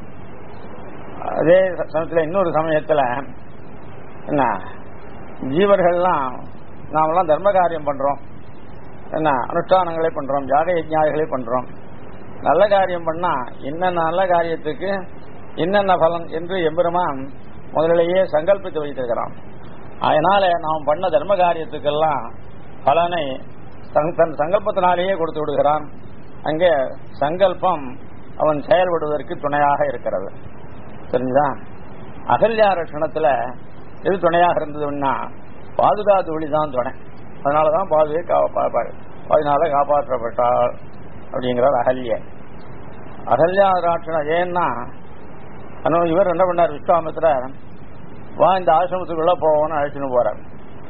அதே சமயத்தில் இன்னொரு சமயத்தில் என்ன ஜீவர்கள்லாம் நாமெல்லாம் தர்ம காரியம் பண்றோம் என்ன அனுஷ்டானங்களை பண்றோம் யாக யஜ்ஞாதிகளை பண்றோம் நல்ல காரியம் பண்ணா என்னென்ன நல்ல காரியத்துக்கு என்னென்ன பலன் என்று எம்பெருமான் முதலிலேயே சங்கல்பித்து வைத்திருக்கிறான் அதனால நாம் பண்ண தர்ம காரியத்துக்கெல்லாம் பலனை தன் சங்கல்பத்தினாலேயே கொடுத்து விடுகிறான் அங்கே சங்கல்பம் அவன் செயல்படுவதற்கு துணையாக இருக்கிறது தெரிஞ்சுதா அகல்யா ரட்சணத்துல எது துணையாக இருந்ததுன்னா பாதுகாத்து ஒளிதான் துணை அதனாலதான் பாதுகை அதனால காப்பாற்றப்பட்டாள் அப்படிங்கிறார் அகல்ய அகல்யா ராட்சணம் ஏன்னா இவர் என்ன பண்ணார் விஸ்வாமித்திரர் வா இந்த ஆசிரமத்துக்குள்ள போவோம்னு அழைச்சுன்னு போறார்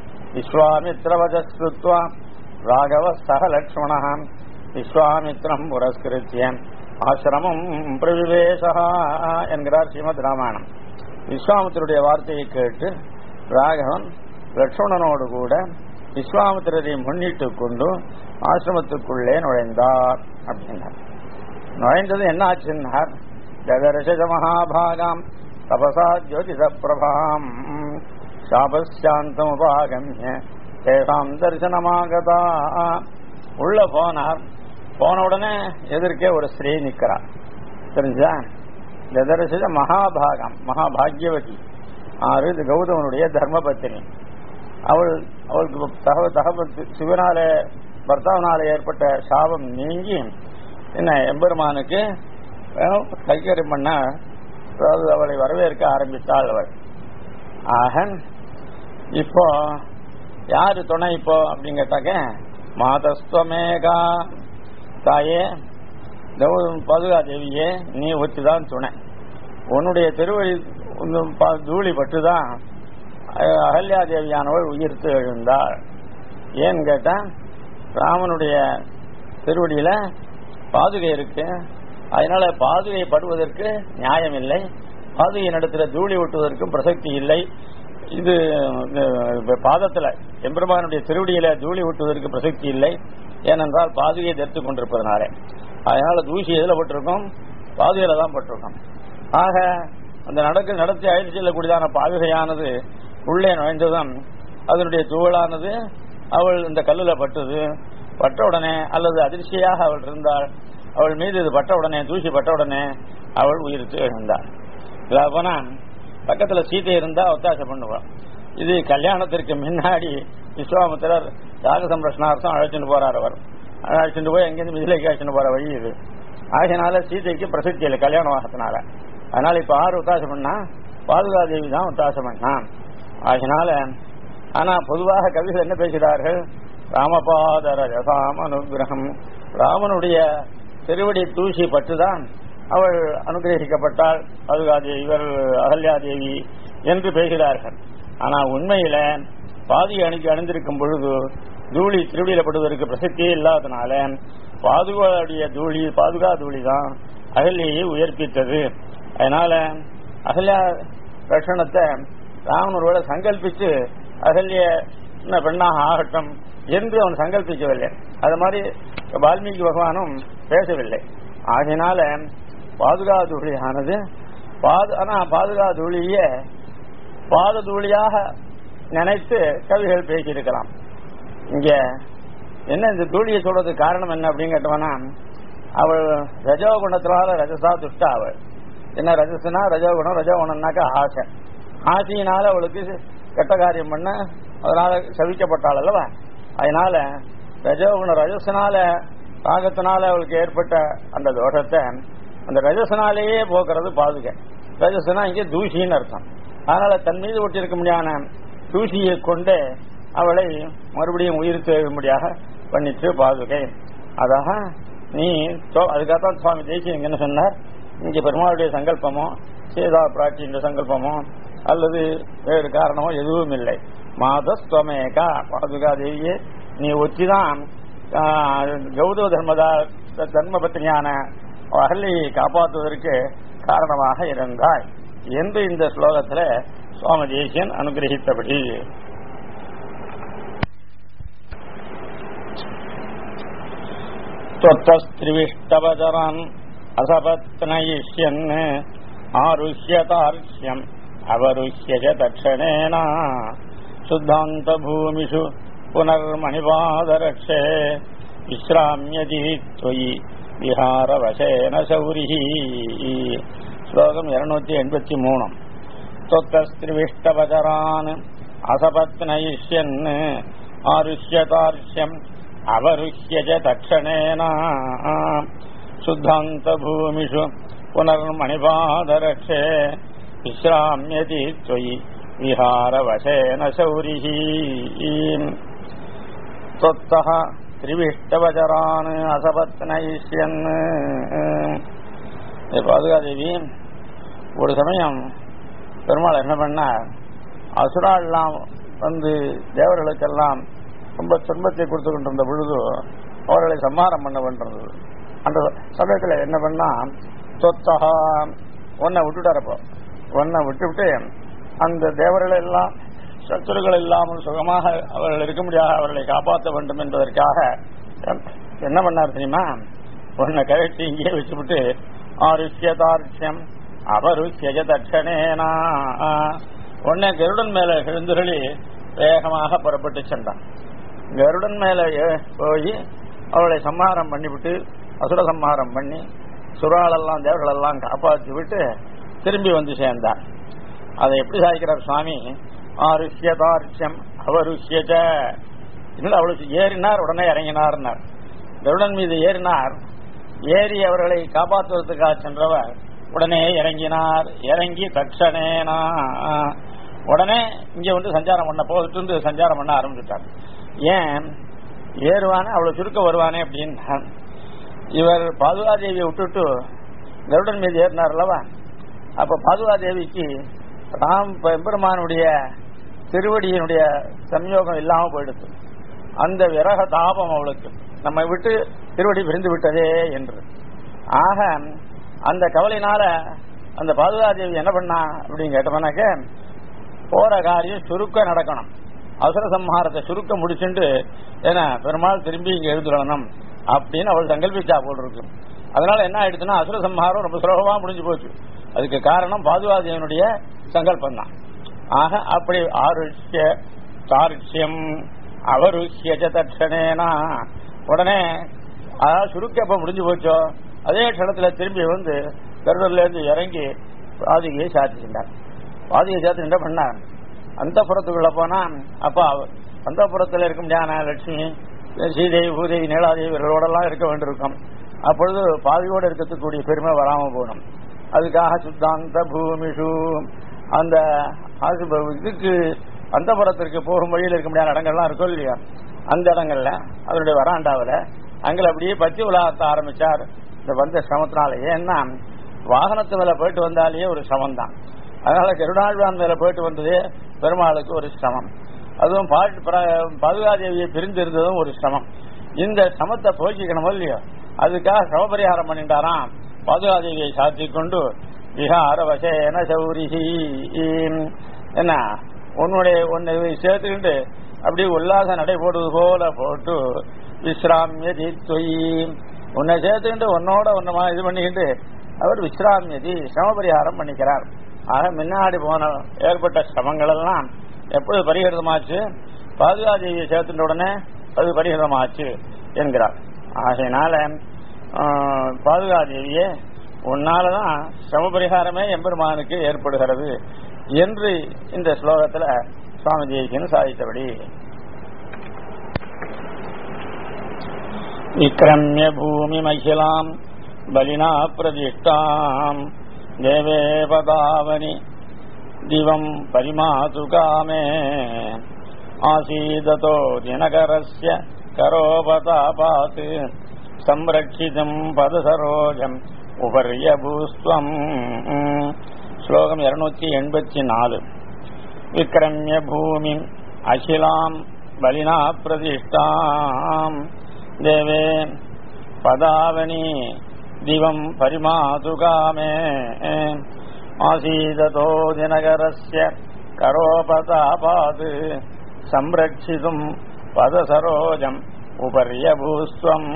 விஸ்வாமித்ரவஜஸ்ருத்வா ராகவ சக லக்ஷ்மணான் விஸ்வாமித்ரம் புரஸ்கிருத்தியன் ஆசிரமம் பிரவிவேசா என்கிறார் ஸ்ரீமத் ராமாயணம் விஸ்வாமித்தருடைய வார்த்தையை கேட்டு ராகவன் லட்சுமணனோடு கூட விஸ்வாமித்திரரை முன்னிட்டு கொண்டு ஆசிரமத்துக்குள்ளே நுழைந்தார் அப்படின்னார் நுழைந்தது என்ன ஆச்சுன்னார் ஜகரசஜ மகாபாகாம் தபசா ஜோதிஷ பிரபாம் சாபசாந்தம் உபாகமிய தேசாம் தரிசனமாகதா உள்ள போனார் போன உடனே எதிர்க்கே ஒரு ஸ்ரீ நிக்கிறார் தெரிஞ்சா ததரசித மகாபாகம் மகாபாகியவதி ஆறு இது கௌதமனுடைய தர்மபத்தினி அவள் அவளுக்கு தகவ தகவல் சிவனால பர்த்தாவனால ஏற்பட்ட சாபம் நீங்கி என்ன எம்பெருமானுக்கு கைக்கறி பண்ண அதாவது அவளை வரவேற்க ஆரம்பித்தாள் அவள் ஆக இப்போ யாரு துணை இப்போ அப்படின்னு கேட்டாக்க மாதஸ்வமேகா தாயே பாதுகா தேவியே நீ ஒத்துதான் துணை உன்னுடைய திருவழி தூளி பட்டுதான் அகல்யா தேவியானவள் உயிர்த்து எழுந்தாள் ஏன்னு கேட்டா ராமனுடைய திருவடியில பாதுகை இருக்கு அதனால பாதுகை படுவதற்கு நியாயம் இல்லை பாதுகை நடத்துகிற தூளி ஒட்டுவதற்கும் பிரசக்தி இல்லை இது பாதத்துல எம்பெருமானுடைய திருவடியில தூளி ஒட்டுவதற்கு பிரசக்தி இல்லை ஏனென்றால் பாதுகையை தரித்துக் கொண்டிருப்பதனாலே அதனால தூசி எதுல பட்டிருக்கும் பாதுகையில தான் பட்டிருக்கும் ஆக அந்த நடக்க நடத்தி அழைத்து செல்லக்கூடியதான பாதுகையானது உள்ளே நுழைந்ததும் அதனுடைய தூளானது அவள் இந்த கல்லுல பட்டது பட்ட உடனே அல்லது அதிர்ச்சியாக அவள் இருந்தாள் அவள் மீது இது பட்ட உடனே தூசி பட்ட உடனே அவள் உயிர்த்து எழுந்தாள் போனா பக்கத்துல சீதை இருந்தா ஒத்தாசை பண்ணுவாள் இது கல்யாணத்திற்கு முன்னாடி விஸ்வாமித்திரர் யாக சம்ரஷ்ணார்த்தம் அழைச்சிட்டு போறார் அவர் அழைச்சிட்டு போய் எங்கேருந்து மிதிலைக்கு அழைச்சிட்டு போற வழி இது ஆகையினால சீதைக்கு பிரசித்தி இல்லை கல்யாணம் ஆகத்தினால அதனால இப்ப ஆறு ஒத்தாசம் பண்ணா பாதுகாதேவி தான் ஒத்தாசம் பண்ணான் ஆகினால ஆனா பொதுவாக கவிகள் என்ன பேசுகிறார்கள் ராமபாதர ரசாம் அனுகிரகம் ராமனுடைய திருவடி தூசி பட்டுதான் அவள் அனுகிரகிக்கப்பட்டாள் பாதுகாதேவி இவர் அகல்யாதேவி என்று பேசுகிறார்கள் ஆனா உண்மையில பாதி அணிக்கு அணிந்திருக்கும் பொழுது தூளி திருவிழியப்படுவதற்கு பிரசக்தியே இல்லாதனால பாதுகாவுடைய தூளி பாதுகா தூளி தான் அகல்யை உயர்ப்பித்தது அதனால அகல்யா லட்சணத்தை ராவணரோட சங்கல்பிச்சு அகல்ய பெண்ணாக ஆகட்டும் என்று அவன் சங்கல்பிக்கவில்லை அது மாதிரி வால்மீகி பகவானும் பேசவில்லை ஆகையினால பாதுகா தூளியானது பாது ஆனா பாதுகா தூளிய பாத தூளியாக நினைத்து கவிகள் பேசியிருக்கலாம் இங்க என்ன இந்த தூளியை சொல்றதுக்கு காரணம் என்ன அப்படின்னு கேட்டவனா அவள் ரஜோகுணத்தினால ரஜசா துஷ்டா அவள் என்ன ரஜசுனா ரஜோகுணம் ரஜோகுணம்னாக்கா ஆசை ஆசையினால அவளுக்கு கெட்ட காரியம் பண்ண அதனால சவிக்கப்பட்டாள் அல்லவா அதனால ரஜோகுண ரஜசனால ராகத்தினால அவளுக்கு ஏற்பட்ட அந்த தோஷத்தை அந்த ரஜசனாலேயே போக்குறது பாதுகை ரஜசனா இங்கே தூசின்னு அர்த்தம் அதனால தன் மீது ஒட்டியிருக்க முடியாத தூசியை கொண்டு அவளை மறுபடியும் உயிர் தேடும்படியாக பண்ணிட்டு பாதுகை அதாக நீ அதுக்காகத்தான் சுவாமி தேசியம் என்ன சொன்னார் இங்க பெருமாளுடைய சங்கல்பமோ சேதா பிராட்சியின் சங்கல்பமோ அல்லது வேறு காரணமோ எதுவும் இல்லை மாதஸ்வமேகா பாதுகா தேவியே நீ ஒத்திதான் கௌதம தர்மதா தர்ம பத்தினியான அகல்லையை காப்பாற்றுவதற்கு காரணமாக இருந்தாய் என்று இந்த ஸ்லோகத்தில் சுவாமி தேசியன் அனுகிரகித்தபடி त्वत्तस्त्रिविष्टवचरान् असपत्नयिष्यन् आरुह्यतार्क्ष्यम् अवरुह्य च दक्षिणेन शुद्धान्तभूमिषु पुनर्मणिपादरक्षे विश्राम्यति त्वयि विहारवशेन शौरिः श्लोकम् இருநூத்தி எண்பத்தி மூணு त्वत्तस्त्रिविष्टवचरान् असपत्नयिष्यन् आरुह्यतार्क्ष्यम् अवरुह्य च दक्षिणेन शुद्धान्तभूमिषु पुनर्मणिपादरक्षे विश्राम्यति त्वयि विहारवशेन शौरिः त्वत्तः त्रिविष्टवचरान् असपत्नयिष्यन् பாதுகாதேவி ஒரு சமயம் பெருமாள் என்ன பண்ணார் அசுராள்லாம் வந்து தேவர்களுக்கெல்லாம் ரொம்ப துன்பத்தை கொடுத்து கொண்டிருந்த பொழுது அவர்களை சம்ஹாரம் பண்ண வேண்டியிருந்தது அந்த சமயத்தில் என்ன பண்ணா சொத்தகா ஒன்னை விட்டுட்டாரப்போ ஒன்னை விட்டுவிட்டு அந்த தேவர்கள் எல்லாம் சத்துருகள் இல்லாமல் சுகமாக அவர்கள் இருக்க முடியாத அவர்களை காப்பாற்ற வேண்டும் என்பதற்காக என்ன பண்ணார் தெரியுமா ஒன்னை கழட்டி இங்கே வச்சுவிட்டு ஆருஷ்யதார்ஷ்யம் அபருஷ்ய தட்சணேனா உடனே கருடன் மேல எழுந்துருளி வேகமாக புறப்பட்டு சென்றான் கருடன் மேல போய் அவளை சம்ஹாரம் பண்ணிவிட்டு அசுர சம்ஹாரம் பண்ணி சுறாலெல்லாம் தேவர்களெல்லாம் காப்பாற்றி விட்டு திரும்பி வந்து சேர்ந்தார் அதை எப்படி சாதிக்கிறார் சுவாமி ஆருஷ்யதார்ஷ்யம் அவருஷ்யச்ச இல்லை அவளுக்கு ஏறினார் உடனே இறங்கினார்னார் கருடன் மீது ஏறினார் ஏறி அவர்களை காப்பாற்றுவதற்காக சென்றவர் உடனே இறங்கினார் இறங்கி தட்சணேனா உடனே இங்க வந்து சஞ்சாரம் பண்ண போகிட்டு சஞ்சாரம் பண்ண ஆரம்பிச்சுட்டார் ஏன் ஏறுவானே அவ்வளவு சுருக்க வருவானே அப்படின்னு இவர் பாதுகாதேவியை விட்டுட்டு கருடன் மீது ஏறினார் அல்லவா அப்ப பாதுகாதேவிக்கு ராம் எம்பெருமானுடைய திருவடியினுடைய சம்யோகம் இல்லாம போயிடுச்சு அந்த விரக தாபம் அவளுக்கு நம்மை விட்டு திருவடி பிரிந்து விட்டதே என்று ஆக அந்த கவலையினால அந்த பாதுகாதேவி என்ன பண்ணா அப்படின்னு கேட்டோம்னாக்க போற காரியம் சுருக்க நடக்கணும் அவசர சம்ஹாரத்தை சுருக்க முடிச்சுட்டு ஏன்னா பெருமாள் திரும்பி இங்க எழுந்துடணும் அப்படின்னு அவள் சங்கல்பிச்சா போல் இருக்கு அதனால என்ன ஆயிடுச்சுன்னா அசுர சம்ஹாரம் ரொம்ப சுலபமா முடிஞ்சு போச்சு அதுக்கு காரணம் பாதுகாதேவனுடைய சங்கல்பம் தான் ஆக அப்படி ஆருஷ்ய தாருஷ்யம் அவருஷ்ய தட்சணேனா உடனே அதாவது சுருக்க எப்ப முடிஞ்சு போச்சோ அதே க்ஷணத்துல திரும்பி வந்து கருடர்ல இருந்து இறங்கி பாதிகையை சாத்திக்கின்றார் பாதிகை சாத்தி என்ன பண்ணார் அந்த புறத்துக்குள்ள போனா அப்பா அந்த புறத்துல இருக்க முடியாத லட்சுமி ஸ்ரீதேவி பூதேவி நீலாதேவி இவர்களோடெல்லாம் இருக்க வேண்டியிருக்கும் அப்பொழுது பாதியோடு இருக்கக்கூடிய பெருமை வராம போகணும் அதுக்காக சுத்தாந்த பூமிஷு அந்த இதுக்கு அந்த புறத்திற்கு போகும் வழியில் இருக்க முடியாத இடங்கள்லாம் இருக்கும் இல்லையா அந்த இடங்கள்ல அதனுடைய வராண்டாவில் அங்கே அப்படியே பச்சை உலகத்தை ஆரம்பிச்சார் இந்த வந்த சிரமத்தினால ஏன்னா வாகனத்து மேல போயிட்டு வந்தாலேயே ஒரு சிரமம் தான் அதனால கருடாழ்வான் மேல போயிட்டு வந்ததே பெருமாளுக்கு ஒரு சிரமம் அதுவும் பாட்டு பிர- பாதுகாதேவியை பிரிந்திருந்ததும் ஒரு சிரமம் இந்த சிரமத்தை போக்கிக்கணும் இல்லையோ அதுக்காக சிரமபரிகாரம் பண்ணிட்டாராம் பாதுகாதேவியை சாத்தி கொண்டு விஹார வசேன சௌரிஹி என்ன உன்னுடைய உன்னை சேர்த்துக்கிட்டு அப்படியே உல்லாச நடை போடுவது போல போட்டு விஸ்ராமியதி தொய் உன்னை சேர்த்துக்கிட்டு உன்னோட ஒன்னமா இது பண்ணிக்கிட்டு அவர் விஸ்ராமியதி சிரமபரிகாரம் பண்ணிக்கிறார் ஆக முன்னாடி போன ஏற்பட்ட சிரமங்கள் எல்லாம் எப்பொழுது பரிகிருதமாச்சு பாதுகாதேவியை சேர்த்துட்ட உடனே அது பரிகிருதமாச்சு என்கிறார் ஆகையினால ஆஹ், பாதுகாதேவியே உன்னாலதான் சிரமபரிகாரமே எம்பெருமானுக்கு ஏற்படுகிறது என்று இந்த ஸ்லோகத்துல சுவாமி தேசியன் சாதித்தபடி விக்ரமிய பூமி மகிழாம் பலினா பிரதிஷ்டாம் தேவே பதாவனி திவம் பரிமாது காமே ஆசீததோ தினகரஸ்ய கரோபதாபாத் சம்ரட்சிதம் பதசரோஜம் உபர்யபூஸ்வம் ஸ்லோகம் இருநூத்தி எண்பத்தி நாலு விக்ரமிய பூமி அகிலாம் பலினா பிரதிஷ்டாம் தேவே பதாவனி திவம் பரிமாது காமே ஆசீததோ தினகரஸ்ய கரோபதாபாத் சம்ரட்சிதும் பதசரோஜம் உபர்யபூஸ்வம்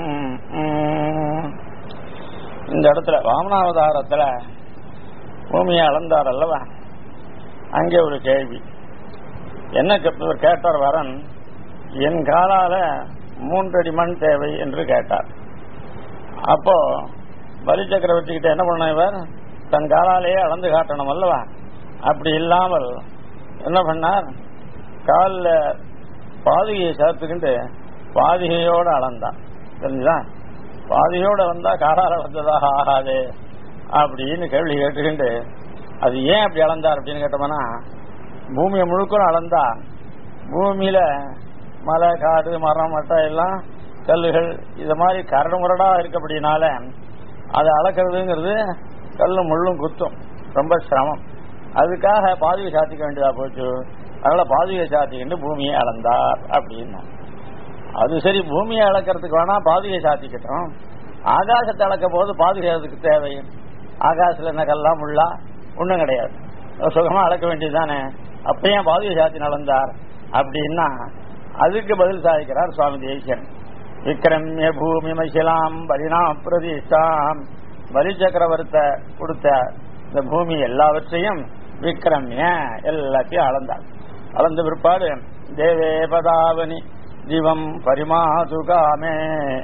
இந்த இடத்துல வாமனாவதாரத்துல பூமியை அளந்தார் அல்லவா அங்கே ஒரு கேள்வி என்ன கே- கேட்டார் வரன் என் காலால மூன்றடி மண் தேவை என்று கேட்டார் அப்போ பலி சக்கரவர்த்தி கிட்ட என்ன பண்ண இவர் தன் காலாலேயே அளந்து காட்டணும் அல்லவா அப்படி இல்லாமல் என்ன பண்ணார் காலில் பாதுகையை சேர்த்துக்கிட்டு பாதுகையோட அளந்தான் தெரிஞ்சுதா பாதுகையோட வந்தா காலால வந்ததாக ஆகாது அப்படின்னு கேள்வி கேட்டுக்கிட்டு அது ஏன் அப்படி அளந்தார் அப்படின்னு கேட்டோம்னா பூமியை முழுக்க அளந்தா பூமியில மலை காடு மரம் மட்டை எல்லாம் கல்லுகள் இது மாதிரி கரடு முரடா இருக்கப்படினால அதை அளக்கிறதுங்கிறது கல்லு முள்ளும் குத்தும் ரொம்ப சிரமம் அதுக்காக பாதுகை சாத்திக்க வேண்டியதா போச்சு அதனால பாதுகை சாத்திக்கிட்டு பூமியை அளந்தார் அப்படின்னா அது சரி பூமியை அளக்கிறதுக்கு வேணா பாதுகை சாத்திக்கிட்டோம் ஆகாசத்தை அளக்கும் போது பாதுகை அதுக்கு தேவை ஆகாசத்துல என்ன கல்லாம் முள்ளா ஒண்ணும் கிடையாது சுகமா அளக்க வேண்டியதுதானே அப்பயே பாதுகை சாத்தி நடந்தார் அப்படின்னா அதுக்கு பதில் சாதிக்கிறார் சுவாமி தேசியன் விக்ரமிய பூமி மகிழாம் பலினா பிரதிஷ்டாம் பலி சக்கரவர்த்த கொடுத்த இந்த பூமி எல்லாவற்றையும் விக்ரமிய எல்லாத்தையும் அளந்தார் அளந்த பிற்பாடு தேவே பதாவனி திவம் பரிமாது காமே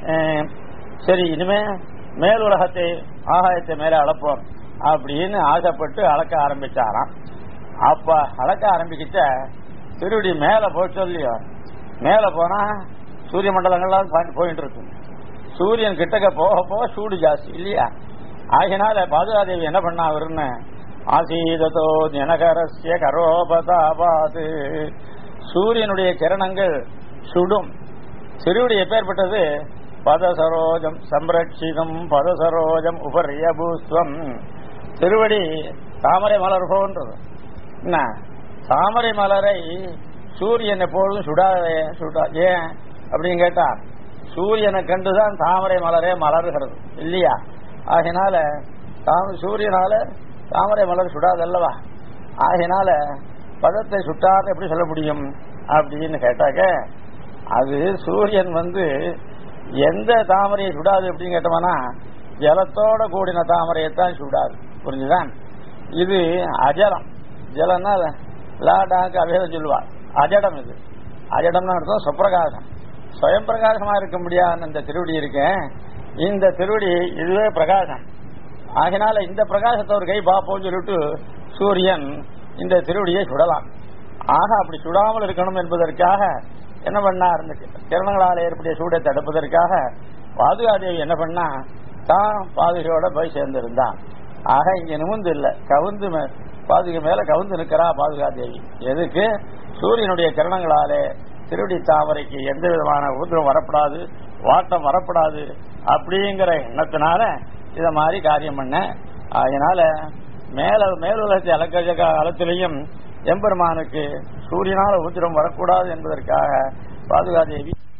சரி இனிமே மேல் உலகத்தை ஆகாயத்தை மேல அளப்போம் அப்படின்னு ஆசைப்பட்டு அளக்க ஆரம்பிச்சாராம் அப்ப அளக்க ஆரம்பிக்கிட்ட திருடி மேல போய் சொல்லியோ மேல போனா சூரிய மண்டலங்கள்லாம் தாண்டி போயிட்டு இருக்கும் சூரியன் கிட்டக்க போக போக சூடு ஜாஸ்தி இல்லையா ஆகினால பாதுகாதேவி என்ன பண்ணா அவருன்னு ஆசீதத்தோ ஜனகரஸ்ய கரோபதாபாது சூரியனுடைய கிரணங்கள் சுடும் திருவிடி எப்பேற்பட்டது பதசரோஜம் சம்ரட்சிதம் பதசரோஜம் உபரியபூஸ்வம் திருவடி தாமரை மலர் போன்றது என்ன தாமரை மலரை சூரியன் எப்பொழுதும் சுடாதே சுடா ஏன் அப்படின்னு கேட்டா சூரியனை கண்டுதான் தாமரை மலரே மலர்கிறது இல்லையா ஆகினால தாம சூரியனால தாமரை மலர் சுடாதல்லவா ஆகினால பதத்தை சுட்டார் எப்படி சொல்ல முடியும் அப்படின்னு கேட்டாக்க அது சூரியன் வந்து எந்த தாமரையை சுடாது அப்படின்னு கேட்டோம்னா ஜலத்தோட கூடின தாமரையைத்தான் சுடாது புரிஞ்சுதான் இது அஜலம் ஜலம்னா லாடாக்கு அபேதம் சொல்லுவார் அஜடம் இது அஜடம்னு அர்த்தம் சுப்பிரகாசம் சுயம் பிரகாசமா இருக்க முடியாத இந்த திருவடி இருக்கேன் இந்த திருவடி இதுவே பிரகாசம் ஆகினால இந்த பிரகாசத்தை ஒரு கை பார்ப்போம் சொல்லிட்டு சூரியன் இந்த திருவடியை சுடலாம் ஆக அப்படி சுடாமல் இருக்கணும் என்பதற்காக என்ன பண்ணார் இந்த கிரணங்களால் ஏற்படைய சூடை தடுப்பதற்காக பாதுகாதேவி என்ன பண்ணா தான் பாதுகையோட போய் சேர்ந்திருந்தான் ஆக இங்க நிமிந்து இல்ல கவுந்து மே- பாதுகை மேல கவுந்து நிற்கிறா பாதுகாதேவி எதுக்கு சூரியனுடைய கிரணங்களாலே திருவடி தாமரைக்கு எந்த விதமான உதிரம் வரப்படாது வாட்டம் வரப்படாது அப்படிங்கிற எண்ணத்தினால இத மாதிரி காரியம் பண்ண அதனால மேல மேலுலகத்தை அலக்க காலத்திலையும் எம்பெருமானுக்கு சூரியனால உத்திரம் வரக்கூடாது என்பதற்காக பாதுகாதேவி